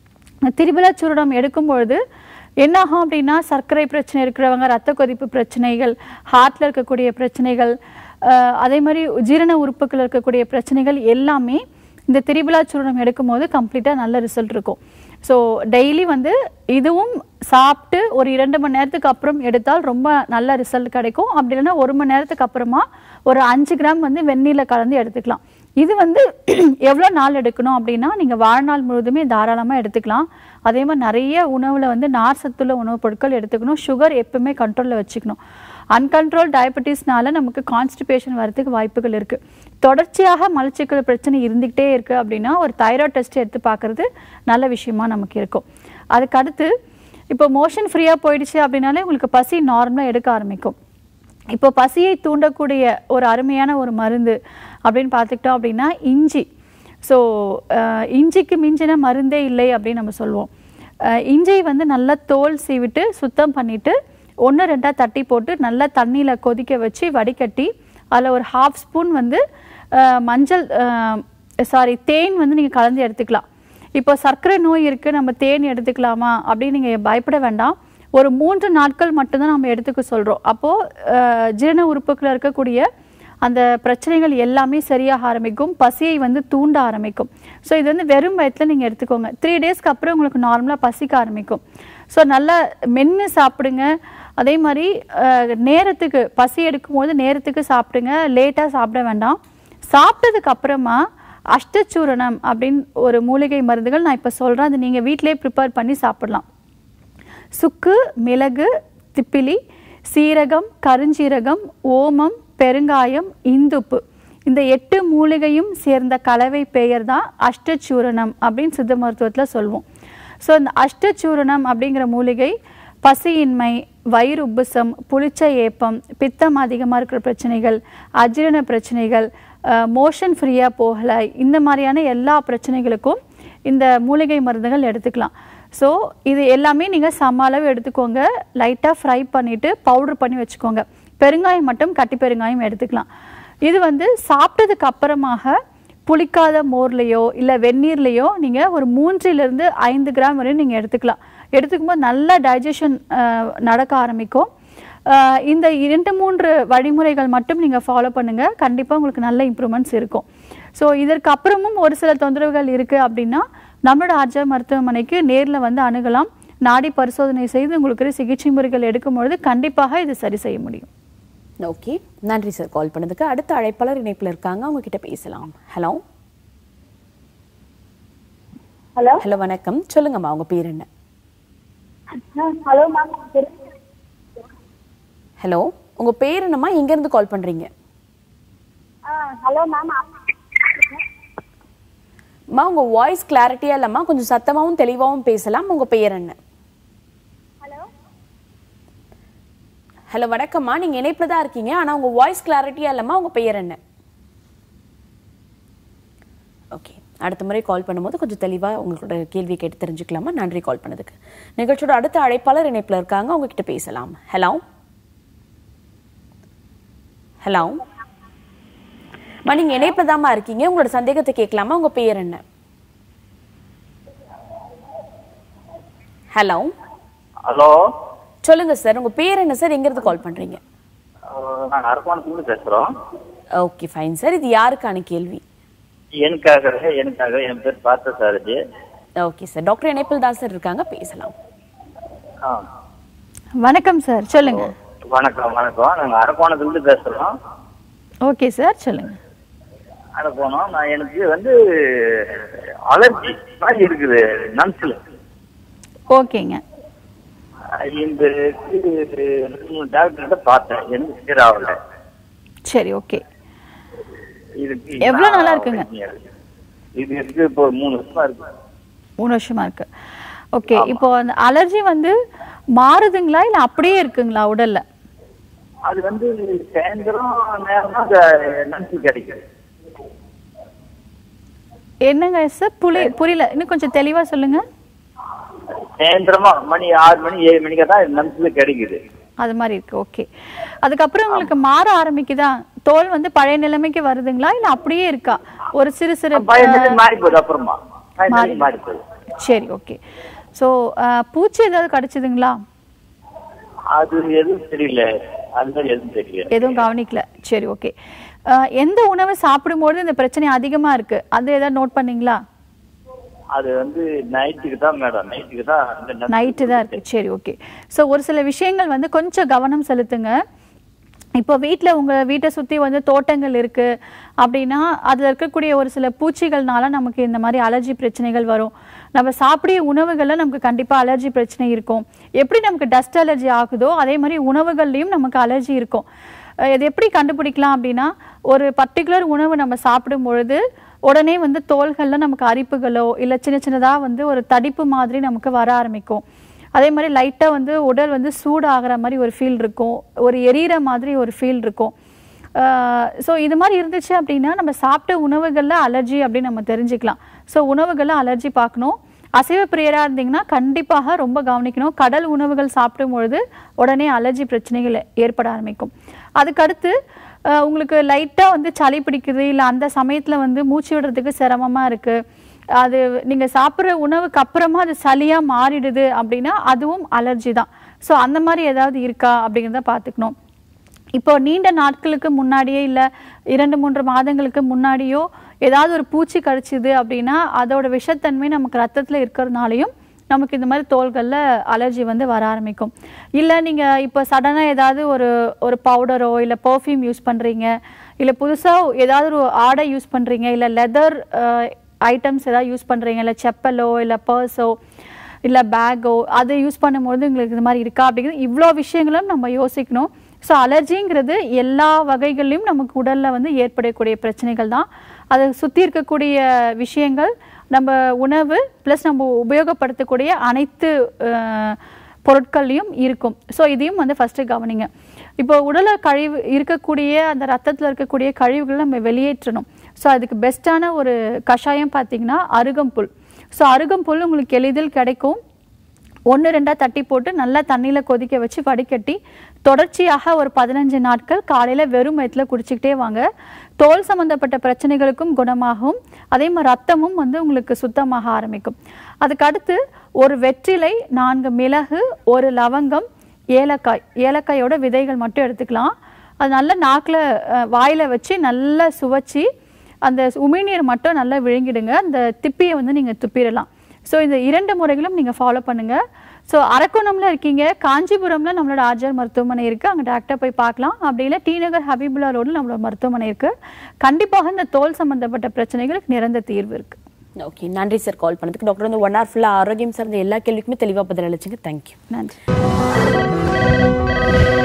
திரிபலா சூரணம் எடுக்கும் பொழுது என்ன ஆகும் அப்படின்னா சர்க்கரை பிரச்சனை இருக்கிறவங்க ரத்த கொதிப்பு பிரச்சனைகள் ஹார்ட்ல இருக்கக்கூடிய பிரச்சனைகள் அஹ், அதே மாதிரி ஜீரண உறுப்புகள் இருக்கக்கூடிய பிரச்சனைகள் எல்லாமே இந்த திரிபலா சூர்ணம் எடுக்கும்போது கம்ப்ளீட்டாக நல்ல ரிசல்ட் இருக்கும் ஸோ டெய்லி வந்து இதுவும் சாப்பிட்டு ஒரு இரண்டு மணி நேரத்துக்கு அப்புறம் எடுத்தால் ரொம்ப நல்ல ரிசல்ட் கிடைக்கும் அப்படி இல்லைன்னா ஒரு மணி நேரத்துக்கு அப்புறமா ஒரு அஞ்சு கிராம் வந்து வெந்நீரில் கலந்து எடுத்துக்கலாம் இது வந்து எவ்வளோ நாள் எடுக்கணும் அப்படின்னா நீங்கள் வாழ்நாள் முழுவதுமே தாராளமாக எடுத்துக்கலாம் அதே மாதிரி நிறைய உணவில் வந்து நார் சத்துள்ள உணவுப் பொருட்கள் எடுத்துக்கணும் சுகர் எப்பவுமே கண்ட்ரோலில் வச்சுக்கணும் அன்கண்ட்ரோல் டயபெட்டிஸ்னால நமக்கு கான்ஸ்டிபேஷன் வரதுக்கு வாய்ப்புகள் இருக்குது தொடர்ச்சியாக மலச்சிக்கல் பிரச்சனை இருந்துக்கிட்டே இருக்குது அப்படின்னா ஒரு தைராய்டு டெஸ்ட் எடுத்து பார்க்குறது நல்ல விஷயமா நமக்கு இருக்கும் அதுக்கு அடுத்து இப்போ மோஷன் ஃப்ரீயாக போயிடுச்சு அப்படின்னாலே உங்களுக்கு பசி நார்மலாக எடுக்க ஆரம்பிக்கும் இப்போ பசியை தூண்டக்கூடிய ஒரு அருமையான ஒரு மருந்து அப்படின்னு பார்த்துக்கிட்டோம் அப்படின்னா இஞ்சி ஸோ இஞ்சிக்கு மிஞ்சின மருந்தே இல்லை அப்படின்னு நம்ம சொல்லுவோம் அஹ், இஞ்சியை வந்து நல்லா தோல் சீவிட்டு சுத்தம் பண்ணிட்டு ஒன்று ரெண்டாக தட்டி போட்டு நல்லா தண்ணியில் கொதிக்க வச்சு வடிகட்டி அதில் ஒரு ஹாஃப் ஸ்பூன் வந்து அஹ், மஞ்சள் சாரி தேன் வந்து நீங்கள் கலந்து எடுத்துக்கலாம் இப்போ சர்க்கரை நோய் இருக்குது நம்ம தேன் எடுத்துக்கலாமா அப்படின்னு நீங்கள் பயப்பட வேண்டாம் ஒரு மூன்று நாட்கள் மட்டும்தான் நம்ம எடுத்துக்க சொல்கிறோம் அப்போது ஜீரண உறுப்புகளில் இருக்கக்கூடிய அந்த பிரச்சனைகள் எல்லாமே சரியாக ஆரம்பிக்கும் பசியை வந்து தூண்ட ஆரம்பிக்கும் ஸோ இது வந்து வெறும் வயத்தில் நீங்கள் எடுத்துக்கோங்க த்ரீ டேஸ்க்கு அப்புறம் உங்களுக்கு நார்மலாக பசிக்க ஆரம்பிக்கும் ஸோ நல்லா மென்று சாப்பிடுங்க அதே மாதிரி அஹ், நேரத்துக்கு பசி எடுக்கும்போது நேரத்துக்கு சாப்பிடுங்க லேட்டாக சாப்பிட வேண்டாம் சாப்பிட்டதுக்கு அப்புறமா அஷ்டச்சூரணம் அப்படின்னு ஒரு மூலிகை மருந்துகள் நான் இப்போ சொல்கிறேன் அது நீங்கள் வீட்டிலே ப்ரிப்பேர் பண்ணி சாப்பிடலாம் சுக்கு மிளகு திப்பிலி சீரகம் கருஞ்சீரகம் ஓமம் பெருங்காயம் இந்துப்பு இந்த எட்டு மூலிகையும் சேர்ந்த கலவை பெயர் தான் அஷ்டச்சூரணம் அப்படின்னு சித்த மருத்துவத்தில் சொல்லுவோம் ஸோ இந்த அஷ்டச்சூரணம் அப்படிங்கிற மூலிகை பசியின்மை வயிறு உப்புசம் புளிச்ச ஏப்பம் பித்தம் அதிகமாக இருக்கிற பிரச்சனைகள் அஜீரண பிரச்சனைகள் மோஷன் ஃப்ரீயாக போகலை இந்த மாதிரியான எல்லா பிரச்சனைகளுக்கும் இந்த மூலிகை மருந்துகள் எடுத்துக்கலாம் ஸோ இது எல்லாமே நீங்கள் சம அளவு எடுத்துக்கோங்க லைட்டாக ஃப்ரை பண்ணிவிட்டு பவுடர் பண்ணி வச்சுக்கோங்க பெருங்காயம் மட்டும் கட்டி பெருங்காயம் எடுத்துக்கலாம் இது வந்து சாப்பிட்டதுக்கு அப்புறமாக புளிக்காத மோர்லேயோ இல்லை வெந்நீர்லேயோ நீங்கள் ஒரு மூன்றிலிருந்து ஐந்து கிராம் வரையும் நீங்கள் எடுத்துக்கலாம் எடுத்துக்கும்போது நல்ல டைஜஷன் நடக்க ஆரம்பிக்கும் ஆஹ் இந்த இரண்டு மூன்று வழிமுறைகள் மட்டும் நீங்கள் ஃபாலோ பண்ணுங்கள் கண்டிப்பாக உங்களுக்கு நல்ல இம்ப்ரூவ்மெண்ட்ஸ் இருக்கும் ஸோ இதற்கு அப்புறமும் ஒரு சில தொந்தரவுகள் இருக்குது அப்படின்னா நம்மளோட ஆர்ஜா மருத்துவமனைக்கு நேரில் வந்து அணுகலாம் நாடி பரிசோதனை செய்து உங்களுக்கு சிகிச்சை முறைகள் எடுக்கும் பொழுது கண்டிப்பாக இது சரி செய்ய முடியும் ஓகே நன்றி சார் கால் பண்ணதுக்கு அடுத்த அழைப்பாளர் இணைப்புல இருக்காங்க அவங்க கிட்ட பேசலாம் ஹலோ ஹலோ ஹலோ வணக்கம் சொல்லுங்கம்மா உங்க பேர் என்ன ஹலோ மேம் ஹலோ உங்க பேர் என்னம்மா எங்க இருந்து கால் பண்றீங்க ஹலோ மேம் அம்மா உங்க வாய்ஸ் கிளாரிட்டியா இல்லம்மா கொஞ்சம் சத்தமாவும் தெளிவாவும் பேசலாம் உங்க பெயர் என்ன ஹலோ வணக்கம்மா நீங்க இணைப்புல தான் இருக்கீங்க ஆனா உங்க வாய்ஸ் கிளாரிட்டியா இல்லம்மா உங்க பெயர் என்ன ஓகே அடுத்த முறை கால் பண்ணும்போது கொஞ்சம் தெளிவா உங்களோட கேள்வி கேட்டு தெரிஞ்சுக்கலாமா நன்றி கால் பண்ணதுக்கு நிகழ்ச்சியோட அடுத்த அழைப்பாளர் இணைப்புல இருக்காங்க அவங்க கிட்ட பேசலாம் ஹலோ ஹலோ அம்மா நீங்க இணைப்புல தாம்மா இருக்கீங்க உங்களோட சந்தேகத்தை கேட்கலாமா உங்க பெயர் என்ன ஹலோ ஹலோ சொல்லுங்க சார் உங்க பேர் என்ன சார் எங்க இருந்து கால் பண்றீங்க நாங்கள் அரக்கோணத்துலேருந்து பேசுகிறோம் ஓகே ஃபைன் சார் இது யாருக்கான கேள்வி எனக்காக எனக்காக என் பேர் பார்த்த சாரதி ஓகே சார் டாக்டர் இணைப்பில் தான் சார் இருக்காங்க பேசலாம் ஆ வணக்கம் சார் சொல்லுங்க வணக்கம் வணக்கம் நாங்கள் அரக்கோணத்துலேருந்து பேசுகிறோம் ஓகே சார் சொல்லுங்க அரக்கோணம் நான் எனக்கு வந்து அலர்ஜி மாதிரி இருக்குது நன்ஸில் ஓகேங்க இந்த டாக்டர்கிட்ட பார்த்தேன் எனக்கு கிளியர் ஆகல சரி ஓகே இதுக்கு எவ்வளவு நாளா இருக்குங்க? இது இருக்கு இப்போ ஒரு மூணு வருஷமா இருக்கு மூணு வருஷமா இருக்கு ஓகே இப்போ அந்த அலர்ஜி வந்து மாறுதுங்களா இல்லை அப்படியே இருக்குங்களா உடல்ல அது வந்து சாயந்தரம் நேரம் அந்த நன்சு கிடைக்குது என்னங்க சார் புரி புரியல இன்னும் கொஞ்சம் தெளிவா சொல்லுங்க சாயந்தரமா மணி ஆறு மணி ஏழு மணிக்கு தான் நன்சு கிடைக்குது அது மாதிரி இருக்கு ஓகே அதுக்கப்புறம் உங்களுக்கு மாற ஆரம்பிக்குதா தோல் வந்து பழைய நிலைமைக்கு வருதுங்களா இல்ல அப்படியே இருக்கா ஒரு சிறு சிறு பயந்துட்டு மாறி போகுது அப்புறமா சாயந்தரம் மாறி போகுது சரி ஓகே ஸோ பூச்சி ஏதாவது கடிச்சதுங்களா அது எதுவும் தெரியல அது மாதிரி எதுவும் தெரியல எதுவும் கவனிக்கல சரி ஓகே அஹ், எந்த உணவு சாப்பிடும்போது இந்த பிரச்சனை அதிகமா இருக்கு அது ஏதாவது நோட் பண்ணீங்களா அது வந்து நைட்டுக்கு தான் மேடம் நைட்டுக்கு தான் இந்த நட்ஸ் நைட்டு தான் இருக்கு சரி ஓகே ஸோ ஒரு சில விஷயங்கள் வந்து கொஞ்சம் கவனம் செலுத்துங்க இப்போ வீட்டில் உங்கள் வீட்டை சுற்றி வந்து தோட்டங்கள் இருக்குது அப்படின்னா அதில் இருக்கக்கூடிய ஒரு சில பூச்சிகள்னால நமக்கு இந்த மாதிரி அலர்ஜி பிரச்சனைகள் வரும் நம்ம சாப்பிடிய உணவுகளில் நமக்கு கண்டிப்பாக அலர்ஜி பிரச்சனை இருக்கும் எப்படி நமக்கு டஸ்ட் அலர்ஜி ஆகுதோ அதே மாதிரி உணவுகள்லையும் நமக்கு அலர்ஜி இருக்கும் அஹ் இது எப்படி கண்டுபிடிக்கலாம் அப்படின்னா ஒரு பர்டிகுலர் உணவு நம்ம சாப்பிடும் பொழுது உடனே வந்து தோள்களில் நமக்கு அரிப்புகளோ இல்லை சின்ன சின்னதாக வந்து ஒரு தடிப்பு மாதிரி நமக்கு வர ஆரம்பிக்கும் அதே மாதிரி லைட்டாக வந்து உடல் வந்து சூடாகிற மாதிரி ஒரு ஃபீல் இருக்கும் ஒரு எரியிற மாதிரி ஒரு ஃபீல் இருக்கும் ஸோ இது மாதிரி இருந்துச்சு அப்படின்னா நம்ம சாப்பிட்ட உணவுகளில் அலர்ஜி அப்படின்னு நம்ம தெரிஞ்சுக்கலாம் ஸோ உணவுகளில் அலர்ஜி பார்க்கணும் அசைவ பிரியராக இருந்தீங்கன்னா கண்டிப்பாக ரொம்ப கவனிக்கணும் கடல் உணவுகள் சாப்பிடும் பொழுது உடனே அலர்ஜி பிரச்சனைகள் ஏற்பட ஆரம்பிக்கும் அதுக்கடுத்து அஹ், உங்களுக்கு லைட்டாக வந்து சளி பிடிக்குது இல்லை அந்த சமயத்தில் வந்து மூச்சு விடுறதுக்கு சிரமமாக இருக்குது அது நீங்கள் சாப்பிட்ற உணவுக்கு அப்புறமா அது சளியாக மாறிடுது அப்படின்னா அதுவும் அலர்ஜி தான் ஸோ அந்த மாதிரி ஏதாவது இருக்கா அப்படிங்கிறத பார்த்துக்கணும் இப்போ நீண்ட நாட்களுக்கு முன்னாடியே இல்லை இரண்டு மூன்று மாதங்களுக்கு முன்னாடியோ ஏதாவது ஒரு பூச்சி கடிச்சுது அப்படின்னா அதோட விஷத்தன்மை நமக்கு ரத்தத்தில் இருக்கிறதுனாலையும் நமக்கு இந்த மாதிரி தோள்களில் அலர்ஜி வந்து வர ஆரம்பிக்கும் இல்லை நீங்கள் இப்போ சடனாக ஏதாவது ஒரு ஒரு பவுடரோ இல்லை பர்ஃப்யூம் யூஸ் பண்ணுறீங்க இல்லை புதுசாக ஏதாவது ஒரு ஆடை யூஸ் பண்ணுறீங்க இல்லை லெதர் ஐட்டம்ஸ் ஏதாவது யூஸ் பண்ணுறீங்க இல்லை செப்பலோ இல்லை பர்ஸோ இல்லை பேக்கோ அது யூஸ் பண்ணும்போது உங்களுக்கு இது மாதிரி இருக்கா அப்படிங்கிறது இவ்வளோ விஷயங்களும் நம்ம யோசிக்கணும் ஸோ அலர்ஜிங்கிறது எல்லா வகைகள்லையும் நமக்கு உடலில் வந்து ஏற்படக்கூடிய பிரச்சனைகள் தான் அதை சுற்றி இருக்கக்கூடிய விஷயங்கள் நம்ம உணவு ப்ளஸ் நம்ம உபயோகப்படுத்தக்கூடிய அனைத்து அஹ், பொருட்கள்லையும் இருக்கும் ஸோ இதையும் வந்து ஃபஸ்ட்டு கவனிங்க இப்போ உடல கழிவு இருக்கக்கூடிய அந்த ரத்தத்தில் இருக்கக்கூடிய கழிவுகளை நம்ம வெளியேற்றணும் ஸோ அதுக்கு பெஸ்ட்டான ஒரு கஷாயம் பார்த்தீங்கன்னா அருகம்புல் ஸோ அருகம்புல் உங்களுக்கு எளிதில் கிடைக்கும் ஒன்று ரெண்டாக தட்டி போட்டு நல்லா தண்ணியில் கொதிக்க வச்சு வடிகட்டி தொடர்ச்சியாக ஒரு பதினஞ்சு நாட்கள் காலையில் வெறும் வயிற்றில் குடிச்சிக்கிட்டே வாங்க தோல் சம்மந்தப்பட்ட பிரச்சனைகளுக்கும் குணமாகும் அதே மாதிரி ரத்தமும் வந்து உங்களுக்கு சுத்தமாக ஆரம்பிக்கும் அதுக்கு அடுத்து ஒரு வெற்றிலை நான்கு மிளகு ஒரு லவங்கம் ஏலக்காய் ஏலக்காயோட விதைகள் மட்டும் எடுத்துக்கலாம் அது நல்லா நாக்கில் வாயில் வச்சு நல்லா சுவைச்சி அந்த உமிழ்நீர் மட்டும் நல்லா விழுங்கிடுங்க அந்த திப்பியை வந்து நீங்கள் துப்பிடலாம் ஸோ இந்த இரண்டு முறைகளும் நீங்கள் ஃபாலோ பண்ணுங்கள் ஸோ அரக்கோணம்ல இருக்கீங்க காஞ்சிபுரம்ல நம்மளோட ஆர்ஜர் மருத்துவமனை இருக்குது அங்கே டாக்டர் போய் பார்க்கலாம் அப்படி இல்லை டி நகர் ஹபீபுல்லா ரோடில் நம்மளோட மருத்துவமனை இருக்குது கண்டிப்பாக இந்த தோல் சம்பந்தப்பட்ட பிரச்சனைகளுக்கு நிரந்த தீர்வு இருக்குது ஓகே நன்றி சார் கால் பண்ணதுக்கு டாக்டர் வந்து ஒன் ஹவர் ஃபுல்லாக ஆரோக்கியம் சார்ந்த எல்லா கேள்விக்குமே தெளிவாக பதில் அளிச்சிங்க தேங்க்யூ நன்றி